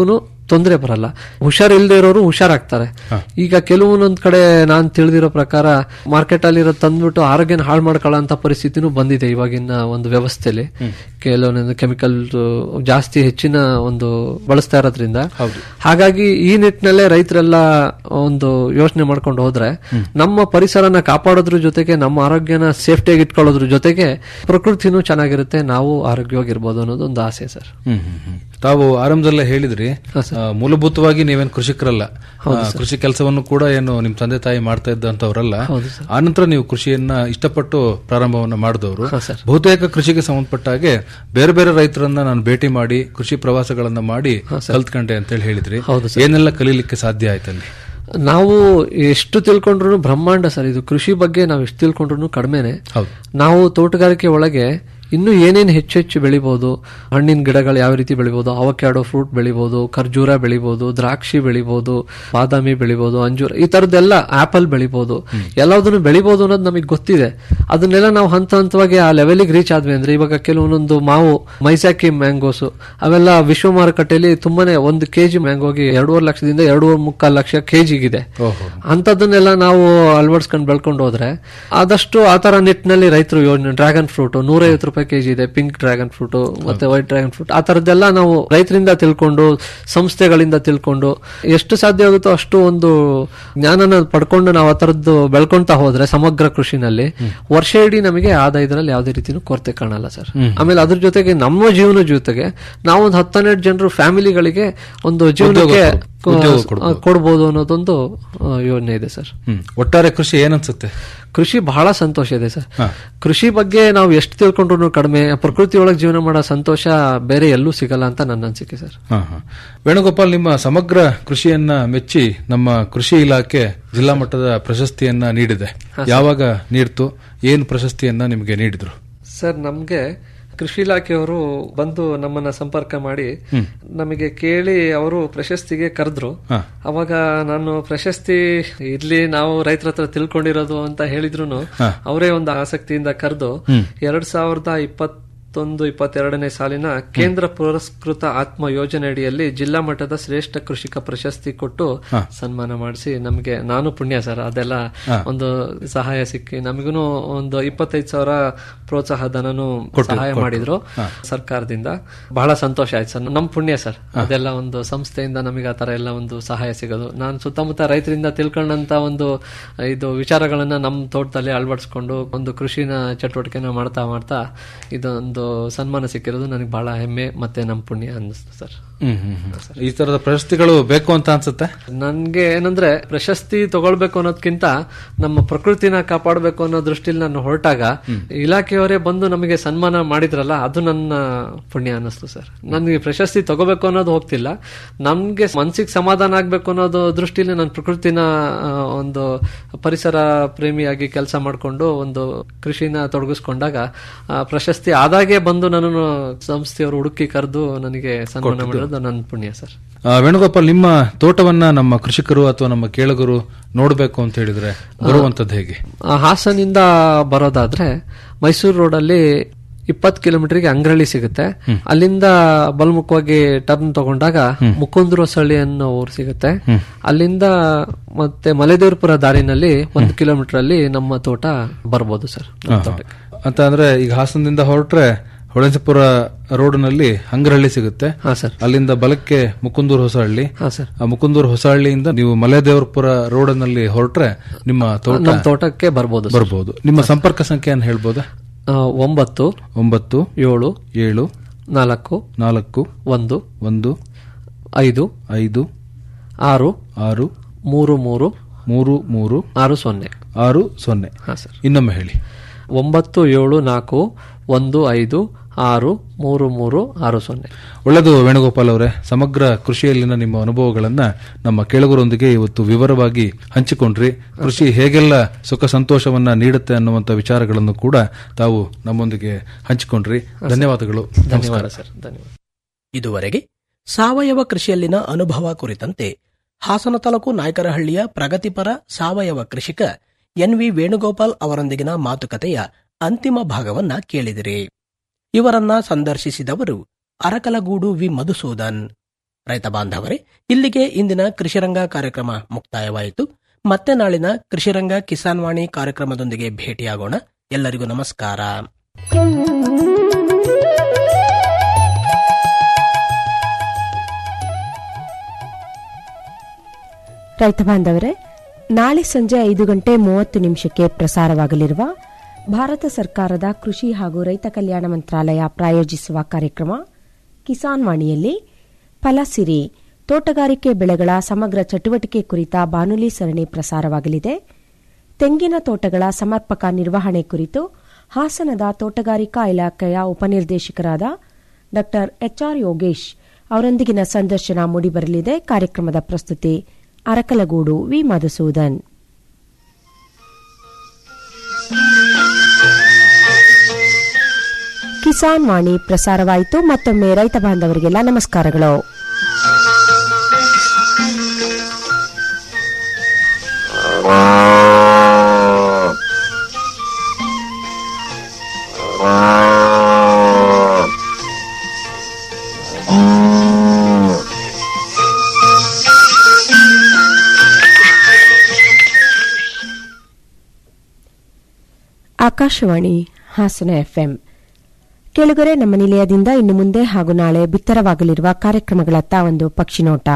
ತೊಂದರೆ ಬರಲ್ಲ ಹುಷಾರಿಲ್ದೇ ಇರೋರು ಹುಷಾರಾಗ್ತಾರೆ ಈಗ ಕೆಲವೊಂದೊಂದ್ ಕಡೆ ನಾನ್ ತಿಳಿದಿರೋ ಪ್ರಕಾರ ಮಾರ್ಕೆಟ್ ಅಲ್ಲಿರೋ ತಂದ್ಬಿಟ್ಟು ಆರೋಗ್ಯನ ಹಾಳು ಮಾಡ್ಕೊಳ್ಳೋ ಪರಿಸ್ಥಿತಿನೂ ಬಂದಿದೆ ಇವಾಗಿನ ಒಂದು ವ್ಯವಸ್ಥೆಲಿ ಕೆಲವೊಂದು ಕೆಮಿಕಲ್ ಜಾಸ್ತಿ ಹೆಚ್ಚಿನ ಒಂದು ಬಳಸ್ತಾ ಇರೋದ್ರಿಂದ ಹಾಗಾಗಿ ಈ ನಿಟ್ಟಿನಲ್ಲೇ ರೈತರೆಲ್ಲ ಒಂದು ಯೋಚನೆ ಮಾಡ್ಕೊಂಡು ಹೋದ್ರೆ ನಮ್ಮ ಪರಿಸರನ ಕಾಪಾಡೋದ್ರ ಜೊತೆಗೆ ನಮ್ಮ ಆರೋಗ್ಯನ ಸೇಫ್ಟಿಯಾಗಿ ಇಟ್ಕೊಳ್ಳೋದ್ರ ಜೊತೆಗೆ ಪ್ರಕೃತಿನೂ ಚೆನ್ನಾಗಿರುತ್ತೆ ನಾವು ಆರೋಗ್ಯವಾಗಿರ್ಬೋದು ಅನ್ನೋದು ಒಂದು ಆಸೆ ಸರ್ ಹ್ಮ್ ಹ್ಮ್ ಹ್ಮ್. ತಾವು ಆರಂಭದಲ್ಲೇ ಹೇಳಿದ್ರಿ ಆ, ಮೂಲಭೂತವಾಗಿ ನೀವೇನು ಕೃಷಿಕರಲ್ಲ ಆ, ಕೃಷಿ ಕೆಲಸವನ್ನು ಕೂಡ ಏನು ನಿಮ್ ತಂದೆ ತಾಯಿ ಮಾಡ್ತಾ ಇದ್ದಂತವ್ರಲ್ಲ ಆನಂತರ ನೀವು ಕೃಷಿಯನ್ನ ಇಷ್ಟಪಟ್ಟು ಪ್ರಾರಂಭವನ್ನ ಮಾಡಿದವರು ಬಹುತೇಕ ಕೃಷಿಗೆ ಸಂಬಂಧಪಟ್ಟ ಹಾಗೆ ಬೇರೆ ಬೇರೆ ರೈತರನ್ನ ನಾನು ಭೇಟಿ ಮಾಡಿ ಕೃಷಿ ಪ್ರವಾಸಗಳನ್ನ ಮಾಡಿ ಕಲ್ತ್ಕೊಂಡೆ ಅಂತ ಹೇಳಿ ಹೇಳಿದ್ರಿ ಏನೆಲ್ಲ ಕಲೀಲಿಕ್ಕೆ ಸಾಧ್ಯ ಆಯ್ತಲ್ಲಿ ನಾವು ಎಷ್ಟು ತಿಳ್ಕೊಂಡ್ರು ಬ್ರಹ್ಮಾಂಡ ಸರ್ ಇದು ಕೃಷಿ ಬಗ್ಗೆ ನಾವು ಎಷ್ಟು ತಿಳ್ಕೊಂಡ್ರು ಕಡಿಮೆನೆ ಹೌದು. ನಾವು ತೋಟಗಾರಿಕೆ ಒಳಗೆ ಇನ್ನು ಏನೇನು ಹೆಚ್ಚು ಹೆಚ್ಚು ಬೆಳಿಬಹುದು ಹಣ್ಣಿನ ಗಿಡಗಳು ಯಾವ ರೀತಿ ಬೆಳಿಬಹುದು ಅವಕ್ಯಾಡೋ ಫ್ರೂಟ್ ಬೆಳಿಬಹುದು ಖರ್ಜೂರ ಬೆಳಿಬಹುದು ದ್ರಾಕ್ಷಿ ಬೆಳಿಬಹುದು ಬಾದಾಮಿ ಬೆಳಿಬಹುದು ಅಂಜೂರ ಈ ತರದ್ದೆಲ್ಲ ಆಪಲ್ ಬೆಳಿಬಹುದು ಎಲ್ಲದನ್ನು ಬೆಳಿಬಹುದು ಅನ್ನೋದು ನಮಗೆ ಗೊತ್ತಿದೆ ಅದನ್ನೆಲ್ಲ ನಾವು ಹಂತ ಹಂತವಾಗಿ ಆ ಲೆವೆಲ್ಗೆ ರೀಚ್ ಆದ್ವಿ ಅಂದ್ರೆ ಇವಾಗ ಕೆಲವೊಂದೊಂದು ಮಾವು ಮೈಸಾಕಿ ಮ್ಯಾಂಗೋಸ್ ಅವೆಲ್ಲ ವಿಶ್ವ ಮಾರುಕಟ್ಟೆಯಲ್ಲಿ ತುಂಬಾನೇ ಒಂದು ಕೆಜಿ ಮ್ಯಾಂಗೋಗಿ ಎರಡೂವರೆ ಲಕ್ಷದಿಂದ ಎರಡೂವರೆ ಮುಕ್ಕಾಲು ಲಕ್ಷ ಕೆಜಿಗಿದೆ ಅಂತದನ್ನೆಲ್ಲ ನಾವು ಅಳವಡಿಸ್ಕೊಂಡು ಬೆಳ್ಕೊಂಡು ಹೋದ್ರೆ ಆದಷ್ಟು ಆ ತರ ನಿಟ್ಟಿನಲ್ಲಿ ರೈತರು ಯೋಜನೆ ಡ್ರ್ಯಾಗನ್ ಫ್ರೂಟ್ ನೂರೈವತ್ತು ರೂಪಾಯಿ ಕೆಜಿ ಇದೆ ಪಿಂಕ್ ಡ್ರ್ಯಾಗನ್ ಫ್ರೂಟ್ ಮತ್ತೆ ವೈಟ್ ಡ್ರ್ಯಾಗನ್ ಫ್ರೂಟ್ ಆ ತರದ್ದೆಲ್ಲ ನಾವು ರೈತರಿಂದ ತಿಳ್ಕೊಂಡು ಸಂಸ್ಥೆಗಳಿಂದ ತಿಳ್ಕೊಂಡು ಎಷ್ಟು ಸಾಧ್ಯ ಆಗುತ್ತೋ ಅಷ್ಟು ಒಂದು ಜ್ಞಾನನ ಪಡ್ಕೊಂಡು ನಾವು ಆ ತರದ್ದು ಬೆಳ್ಕೊಂತ ಹೋದ್ರೆ ಸಮಗ್ರ ಕೃಷಿನಲ್ಲಿ ವರ್ಷ ಇಡೀ ನಮಗೆ ಆದಾಯದಲ್ಲಿ ಯಾವುದೇ ರೀತಿನೂ ಕೊರತೆ ಕಾಣಲ್ಲ ಸರ್ ಆಮೇಲೆ ಅದ್ರ ಜೊತೆಗೆ ನಮ್ಮ ಜೀವನ ಜೊತೆಗೆ ನಾವು ಒಂದು ಹತ್ತನ್ನೆರಡು ಜನರು ಫ್ಯಾಮಿಲಿಗಳಿಗೆ ಒಂದು ಜೀವನಕ್ಕೆ ಉದ್ಯೋಗ ಆ, ಕೊಡ್ಬೋದು ಅನ್ನೋದೊಂದು ಆ, ಯೋಜನೆ ಇದೆ ಸರ್ ಹ್ಮ್ ಒಟ್ಟಾರೆ ಕೃಷಿ ಏನನ್ಸುತ್ತೆ ಕೃಷಿ ಬಹಳ ಸಂತೋಷ ಇದೆ ಸರ್ ಕೃಷಿ ಬಗ್ಗೆ ನಾವು ಎಷ್ಟು ತಿಳ್ಕೊಂಡ್ರು ಕಡಿಮೆ ಪ್ರಕೃತಿ ಒಳಗೆ ಜೀವನ ಮಾಡೋ ಸಂತೋಷ ಬೇರೆ ಎಲ್ಲೂ ಸಿಗಲ್ಲ ಅಂತ ನನ್ನ ಅನಿಸಿಕೆ ಸರ್ ಹಾ, ಹಾ. ವೇಣುಗೋಪಾಲ್ ನಿಮ್ಮ ಸಮಗ್ರ ಕೃಷಿಯನ್ನ ಮೆಚ್ಚಿ ನಮ್ಮ ಕೃಷಿ ಇಲಾಖೆ ಜಿಲ್ಲಾ ಮಟ್ಟದ ಪ್ರಶಸ್ತಿಯನ್ನ ನೀಡಿದೆ ಯಾವಾಗ ನೀಡ್ತು ಏನು ಪ್ರಶಸ್ತಿಯನ್ನ ನಿಮಗೆ ನೀಡಿದ್ರು ಸರ್ ನಮ್ಗೆ ಕೃಷಿ ಇಲಾಖೆಯವರು ಬಂದು ನಮ್ಮನ್ನ ಸಂಪರ್ಕ ಮಾಡಿ ನಮಗೆ ಕೇಳಿ ಅವರು ಪ್ರಶಸ್ತಿಗೆ ಕರೆದ್ರು ಅವಾಗ ನಾನು ಪ್ರಶಸ್ತಿ ಇರ್ಲಿ ನಾವು ರೈತರ ಹತ್ರ ತಿಳ್ಕೊಂಡಿರೋದು ಅಂತ ಹೇಳಿದ್ರು ಅವರೇ ಒಂದು ಆಸಕ್ತಿಯಿಂದ ಕರೆದು ಎರಡ್ ಸಾವಿರದ ಇಪ್ಪತ್ತೊಂದು ಇಪ್ಪತ್ತೆರಡನೇ ಸಾಲಿನ ಕೇಂದ್ರ ಪುರಸ್ಕೃತ ಆತ್ಮ ಯೋಜನೆ ಅಡಿಯಲ್ಲಿ ಜಿಲ್ಲಾ ಮಟ್ಟದ ಶ್ರೇಷ್ಠ ಕೃಷಿಕ ಪ್ರಶಸ್ತಿ ಕೊಟ್ಟು ಸನ್ಮಾನ ಮಾಡಿಸಿ ನಮಗೆ ನಾನು ಪುಣ್ಯ ಸರ್ ಅದೆಲ್ಲ ಒಂದು ಸಹಾಯ ಸಿಕ್ಕಿ ನಮಗೂ ಒಂದು ಇಪ್ಪತ್ತೈದು ಸಾವಿರ ಪ್ರೋತ್ಸಾಹ ಧನನು ಸಹಾಯ ಮಾಡಿದ್ರು ಸರ್ಕಾರದಿಂದ ಬಹಳ ಸಂತೋಷ ಆಯ್ತು ಸರ್ ನಮ್ ಪುಣ್ಯ ಸರ್ ಅದೆಲ್ಲ ಒಂದು ಸಂಸ್ಥೆಯಿಂದ ನಮಗೆ ಆ ತರ ಎಲ್ಲ ಒಂದು ಸಹಾಯ ಸಿಗೋದು ನಾನು ಸುತ್ತಮುತ್ತ ರೈತರಿಂದ ತಿಳ್ಕೊಂಡಂತ ಒಂದು ಇದು ವಿಚಾರಗಳನ್ನ ನಮ್ಮ ತೋಟದಲ್ಲಿ ಅಳವಡಿಸ್ಕೊಂಡು ಒಂದು ಕೃಷಿನ ಚಟುವಟಿಕೆನ ಮಾಡ್ತಾ ಮಾಡ್ತಾ ಇದೊಂದು ಸನ್ಮಾನ ಸಿಕ್ಕಿರೋದು ನನಗೆ ಬಹಳ ಹೆಮ್ಮೆ ಮತ್ತೆ ನಮ್ಮ ಪುಣ್ಯ ಅನ್ನಿಸ್ತು ಸರ್ ಹ್ಮ್ ಹ್ಮ್ ಹ್ಮ್. ಈ ತರದ ಪ್ರಶಸ್ತಿಗಳು ಬೇಕು ಅಂತ ಅನ್ಸುತ್ತೆ ನನ್ಗೆ ಏನಂದ್ರೆ ಪ್ರಶಸ್ತಿ ತಗೊಳ್ಬೇಕು ಅನ್ನೋದ್ಕಿಂತ ನಮ್ಮ ಪ್ರಕೃತಿನ ಕಾಪಾಡಬೇಕು ಅನ್ನೋ ದೃಷ್ಟಿಲಿ ನಾನು ಹೊರಟಾಗ ಇಲಾಖೆಯವರೇ ಬಂದು ನಮಗೆ ಸನ್ಮಾನ ಮಾಡಿದ್ರಲ್ಲ ಅದು ನನ್ನ ಪುಣ್ಯ ಅನ್ನಿಸ್ತು ಸರ್ ನನಗೆ ಪ್ರಶಸ್ತಿ ತಗೋಬೇಕು ಅನ್ನೋದು ಹೋಗ್ತಿಲ್ಲ ನಮ್ಗೆ ಮನ್ಸಿಗೆ ಸಮಾಧಾನ ಆಗ್ಬೇಕು ಅನ್ನೋದು ದೃಷ್ಟಿಲಿ ನಾನು ಪ್ರಕೃತಿನ ಆ, ಒಂದು ಪರಿಸರ ಪ್ರೇಮಿಯಾಗಿ ಕೆಲಸ ಮಾಡಿಕೊಂಡು ಒಂದು ಕೃಷಿನ ತೊಡಗಿಸ್ಕೊಂಡಾಗ ಆ, ಪ್ರಶಸ್ತಿ ಆದಾಗೆ ಬಂದು ನನ್ನನ್ನು ಸಂಸ್ಥೆಯವರು ಹುಡುಕಿ ಕರೆದು ನನಗೆ ಸನ್ಮಾನ ಮಾಡಿರೋದು ನನ್ನ ಪುಣ್ಯ ಸರ್ ಆ, ವೇಣುಗೋಪಾಲ್ ನಿಮ್ಮ ತೋಟವನ್ನ ನಮ್ಮ ಕೃಷಿಕರು ಅಥವಾ ನಮ್ಮ ಕೇಳುಗರು ನೋಡ್ಬೇಕು ಅಂತ ಹೇಳಿದ್ರೆ ಬರುವಂತದ್ದು ಹೇಗೆ ಆ, ಹಾಸನಿಂದ ಬರೋದಾದ್ರೆ ಮೈಸೂರು ರೋಡಲ್ಲಿ ಇಪ್ಪತ್ತು ಕಿಲೋಮೀಟರ್ಗೆ ಅಂಗ್ರಳ್ಳಿ ಸಿಗುತ್ತೆ ಅಲ್ಲಿಂದ ಬಲ್ಮುಖವಾಗಿ ಟರ್ನ್ ತಗೊಂಡಾಗ ಮುಕುಂದ್ರ ಹೊಸಳ್ಳಿ ಅನ್ನೋ ಊರು ಸಿಗುತ್ತೆ ಅಲ್ಲಿಂದ ಮತ್ತೆ ಮಲೆದೇವರಪುರ ದಾರಿನಲ್ಲಿ ಒಂದು ಕಿಲೋಮೀಟರ್ ಅಲ್ಲಿ ನಮ್ಮ ತೋಟ ಬರ್ಬೋದು ಸರ್ ನಮ್ಮ ತೋಟಕ್ಕೆ. ಅಂತ ಅಂದ್ರೆ ಈಗ ಹಾಸನದಿಂದ ಹೊರಟ್ರೆ ಹೊಳೆಸಪುರ ರೋಡ್ನಲ್ಲಿ ಹಂಗರಹಳ್ಳಿ ಸಿಗುತ್ತೆ ಹಾ ಸರ್ ಅಲ್ಲಿಂದ ಬಲಕ್ಕೆ ಮುಕುಂದೂರು ಹೊಸಹಳ್ಳಿ ಹಾ ಸರ್ ಆ ಮುಕುಂದೂರು ಹೊಸಹಳ್ಳಿಯಿಂದ ನೀವು ಮಲೆದೇವರಪುರ ರೋಡ್ನಲ್ಲಿ ಹೊರಟ್ರೆ ನಿಮ್ಮ ತೋಟ ನಮ್ಮ ತೋಟಕ್ಕೆ ಬರ್ಬೋದು ಸರ್. ಬರ್ಬೋದು ನಿಮ್ಮ ಸಂಪರ್ಕ ಸಂಖ್ಯೆಯನ್ನು ಹೇಳ್ಬೋದಾ ಆ, ಒಂಬತ್ತು ಒಂಬತ್ತು ಏಳು ಏಳು ನಾಲ್ಕು ನಾಲ್ಕು ಒಂದು ಒಂದು ಐದು ಐದು ಆರು ಆರು ಮೂರು ಮೂರು ಮೂರು ಮೂರು ಆರು ಸೊನ್ನೆ ಆರು ಸೊನ್ನೆ ಹಾ ಸರ್ ಇನ್ನೊಮ್ಮೆ ಹೇಳಿ ಒಂಬತ್ತು ಏಳು ನಾಲ್ಕು ಒಂದು ಐದು ಆರು ಮೂರು ಮೂರು ಆರು ಸೊನ್ನೆ ಒಳ್ಳೆಯದು ವೇಣುಗೋಪಾಲ್ ಅವರೇ ಸಮಗ್ರ ಕೃಷಿಯಲ್ಲಿನ ನಿಮ್ಮ ಅನುಭವಗಳನ್ನ ನಮ್ಮ ಕೇಳುಗರೊಂದಿಗೆ ಇವತ್ತು ವಿವರವಾಗಿ ಹಂಚಿಕೊಂಡ್ರಿ ಕೃಷಿ ಹೇಗೆಲ್ಲ ಸುಖ ಸಂತೋಷವನ್ನ ನೀಡುತ್ತೆ ಅನ್ನುವಂಥ ವಿಚಾರಗಳನ್ನು ಕೂಡ ತಾವು ನಮ್ಮೊಂದಿಗೆ ಹಂಚಿಕೊಂಡ್ರಿ ಧನ್ಯವಾದಗಳು ಧನ್ಯವಾದ ಸರ್ ಧನ್ಯವಾದ ಇದುವರೆಗೆ ಸಾವಯವ ಕೃಷಿಯಲ್ಲಿನ ಅನುಭವ ಕುರಿತಂತೆ ಹಾಸನ ತಾಲೂಕು ನಾಯಕರಹಳ್ಳಿಯ ಪ್ರಗತಿಪರ ಸಾವಯವ ಕೃಷಿಕ ಎನ್ ವಿ ವೇಣುಗೋಪಾಲ್ ಅವರೊಂದಿಗಿನ ಮಾತುಕತೆಯ ಅಂತಿಮ ಭಾಗವನ್ನ ಕೇಳಿದಿರಿ ಇವರನ್ನ ಸಂದರ್ಶಿಸಿದವರು ಅರಕಲಗೂಡು ವಿ ಮಧುಸೂದನ್ ರೈತ ಬಾಂಧವರೇ ಇಲ್ಲಿಗೆ ಇಂದಿನ ಕೃಷಿರಂಗ ಕಾರ್ಯಕ್ರಮ ಮುಕ್ತಾಯವಾಯಿತು ಮತ್ತೆ ನಾಳಿನ ಕೃಷಿರಂಗ ಕಿಸಾನ್ ವಾಣಿ ಕಾರ್ಯಕ್ರಮದೊಂದಿಗೆ ಭೇಟಿಯಾಗೋಣ ಎಲ್ಲರಿಗೂ ನಮಸ್ಕಾರ ರೈತ ಬಾಂಧವರೇ ನಾಳೆ ಸಂಜೆ ಐದು ಗಂಟೆ ಮೂವತ್ತು ನಿಮಿಷಕ್ಕೆ ಪ್ರಸಾರವಾಗಲಿರುವ ಭಾರತ ಸರ್ಕಾರದ ಕೃಷಿ ಹಾಗೂ ರೈತ ಕಲ್ಯಾಣ ಮಂತ್ರಾಲಯ ಪ್ರಾಯೋಜಿಸುವ ಕಾರ್ಯಕ್ರಮ ಕಿಸಾನ್ ವಾಣಿಯಲ್ಲಿ ಫಲಸಿರಿ ತೋಟಗಾರಿಕೆ ಬೆಳೆಗಳ ಸಮಗ್ರ ಚಟುವಟಿಕೆ ಕುರಿತ ಬಾನುಲಿ ಸರಣಿ ಪ್ರಸಾರವಾಗಲಿದೆ ತೆಂಗಿನ ತೋಟಗಳ ಸಮರ್ಪಕ ನಿರ್ವಹಣೆ ಕುರಿತು ಹಾಸನದ ತೋಟಗಾರಿಕಾ ಇಲಾಖೆಯ ಉಪನಿರ್ದೇಶಕರಾದ ಡಾ ಎಚ್ಆರ್ ಯೋಗೇಶ್ ಅವರೊಂದಿಗಿನ ಸಂದರ್ಶನ ಮೂಡಿಬರಲಿದೆ ಕಾರ್ಯಕ್ರಮದ ಪ್ರಸ್ತುತಿ ಅರಕಲಗೂಡು ವಿ ಮಧುಸೂದನ್ ಕಿಸಾನ್ ವಾಣಿ ಪ್ರಸಾರವಾಯಿತು ಮತ್ತೊಮ್ಮೆ ರೈತ ಬಾಂಧವರಿಗೆಲ್ಲ ನಮಸ್ಕಾರಗಳು ಆಕಾಶವಾಣಿ ಹಾಸನ ಎಫ್ಎಂ ಕೆಳಗರೆ ನಮ್ಮ ನಿಲಯದಿಂದ ಇನ್ನು ಮುಂದೆ ಹಾಗೂ ನಾಳೆ ಬಿತ್ತರವಾಗಲಿರುವ ಕಾರ್ಯಕ್ರಮಗಳತ್ತ ಒಂದು ಪಕ್ಷಿನೋಟ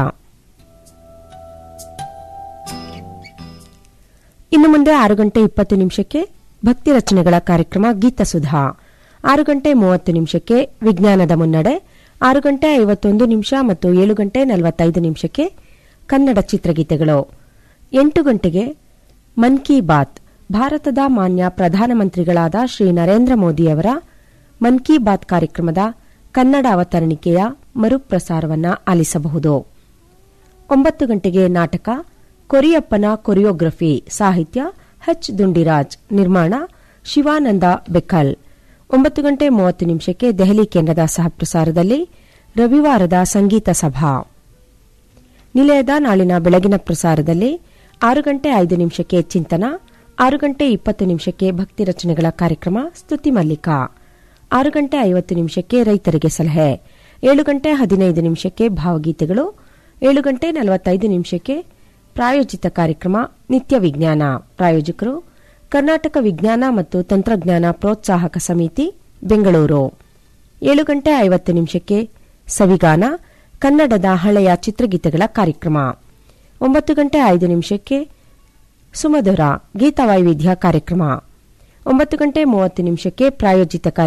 ಇನ್ನು ಮುಂದೆ ಆರು ಗಂಟೆ ಇಪ್ಪತ್ತು ನಿಮಿಷಕ್ಕೆ ಭಕ್ತಿ ರಚನೆಗಳ ಕಾರ್ಯಕ್ರಮ ಗೀತಸುಧಾ ಆರು ಗಂಟೆ ಮೂವತ್ತು ನಿಮಿಷಕ್ಕೆ ವಿಜ್ಞಾನದ ಮುನ್ನಡೆ ಆರು ಗಂಟೆ ಐವತ್ತೊಂದು ನಿಮಿಷ ಮತ್ತು ಏಳು ಗಂಟೆ ನಲವತ್ತೈದು ನಿಮಿಷಕ್ಕೆ ಕನ್ನಡ ಚಿತ್ರಗೀತೆಗಳು ಎಂಟು ಗಂಟೆಗೆ ಮನ್ ಕಿ ಬಾತ್ ಭಾರತದ ಮಾನ್ಯ ಪ್ರಧಾನಮಂತ್ರಿಗಳಾದ ಶ್ರೀ ನರೇಂದ್ರ ಮೋದಿಯವರ ಮನ್ ಕಿ ಬಾತ್ ಕಾರ್ಯಕ್ರಮದ ಕನ್ನಡ ಅವತರಣಿಕೆಯ ಮರುಪ್ರಸಾರವನ್ನ ಆಲಿಸಬಹುದು ಒಂಬತ್ತು ಗಂಟೆಗೆ ನಾಟಕ ಕೊರಿಯಪ್ಪನ ಕೊರಿಯೋಗ್ರಫಿ ಸಾಹಿತ್ಯ ಎಚ್ ದುಂಡಿರಾಜ್ ನಿರ್ಮಾಣ ಶಿವಾನಂದ ಬೆಕ್ಕಲ್ ಒಂಬತ್ತು ಗಂಟೆ ಮೂವತ್ತು ನಿಮಿಷಕ್ಕೆ ದೆಹಲಿ ಕೇಂದ್ರದ ಸಹಪ್ರಸಾರದಲ್ಲಿ ರವಿವಾರದ ಸಂಗೀತ ಸಭಾ ನಿಲಯದ ನಾಳಿನ ಬೆಳಗಿನ ಪ್ರಸಾರದಲ್ಲಿ ಆರು ಗಂಟೆ ಐದು ನಿಮಿಷಕ್ಕೆ ಚಿಂತನ ಆರು ಗಂಟೆ ಇಪ್ಪತ್ತು ನಿಮಿಷಕ್ಕೆ ಭಕ್ತಿ ರಚನೆಗಳ ಕಾರ್ಯಕ್ರಮ ಸ್ತುತಿ ಮಲ್ಲಿಕಾ ಆರು ಗಂಟೆ ಐವತ್ತು ನಿಮಿಷಕ್ಕೆ ರೈತರಿಗೆ ಸಲಹೆ ಏಳು ಗಂಟೆ ಹದಿನೈದು ನಿಮಿಷಕ್ಕೆ ಭಾವಗೀತೆಗಳು ಏಳು ಗಂಟೆ ನಲವತ್ತೈದು ನಿಮಿಷಕ್ಕೆ ಪ್ರಾಯೋಜಿತ ಕಾರ್ಯಕ್ರಮ ನಿತ್ಯ ವಿಜ್ಞಾನ ಪ್ರಾಯೋಜಕರು ಕರ್ನಾಟಕ ವಿಜ್ಞಾನ ಮತ್ತು ತಂತ್ರಜ್ಞಾನ ಪ್ರೋತ್ಸಾಹಕ ಸಮಿತಿ ಬೆಂಗಳೂರು ಏಳು ಗಂಟೆ ಐವತ್ತು ನಿಮಿಷಕ್ಕೆ ಸವಿಗಾನ ಕನ್ನಡದ ಹಳೆಯ ಚಿತ್ರಗೀತೆಗಳ ಕಾರ್ಯಕ್ರಮ ಒಂಬತ್ತು ಗಂಟೆ ಐದು ನಿಮಿಷಕ್ಕೆ ಸುಮಧುರ ಗೀತವೈವಿಧ್ಯ ಕಾರ್ಯಕ್ರಮ ಒಂಬತ್ತು ಗಂಟೆ ಮೂವತ್ತು ನಿಮಿಷಕ್ಕೆ ಪ್ರಾಯೋಜಿತ ಕಾರ್ಯಕ್ರಮ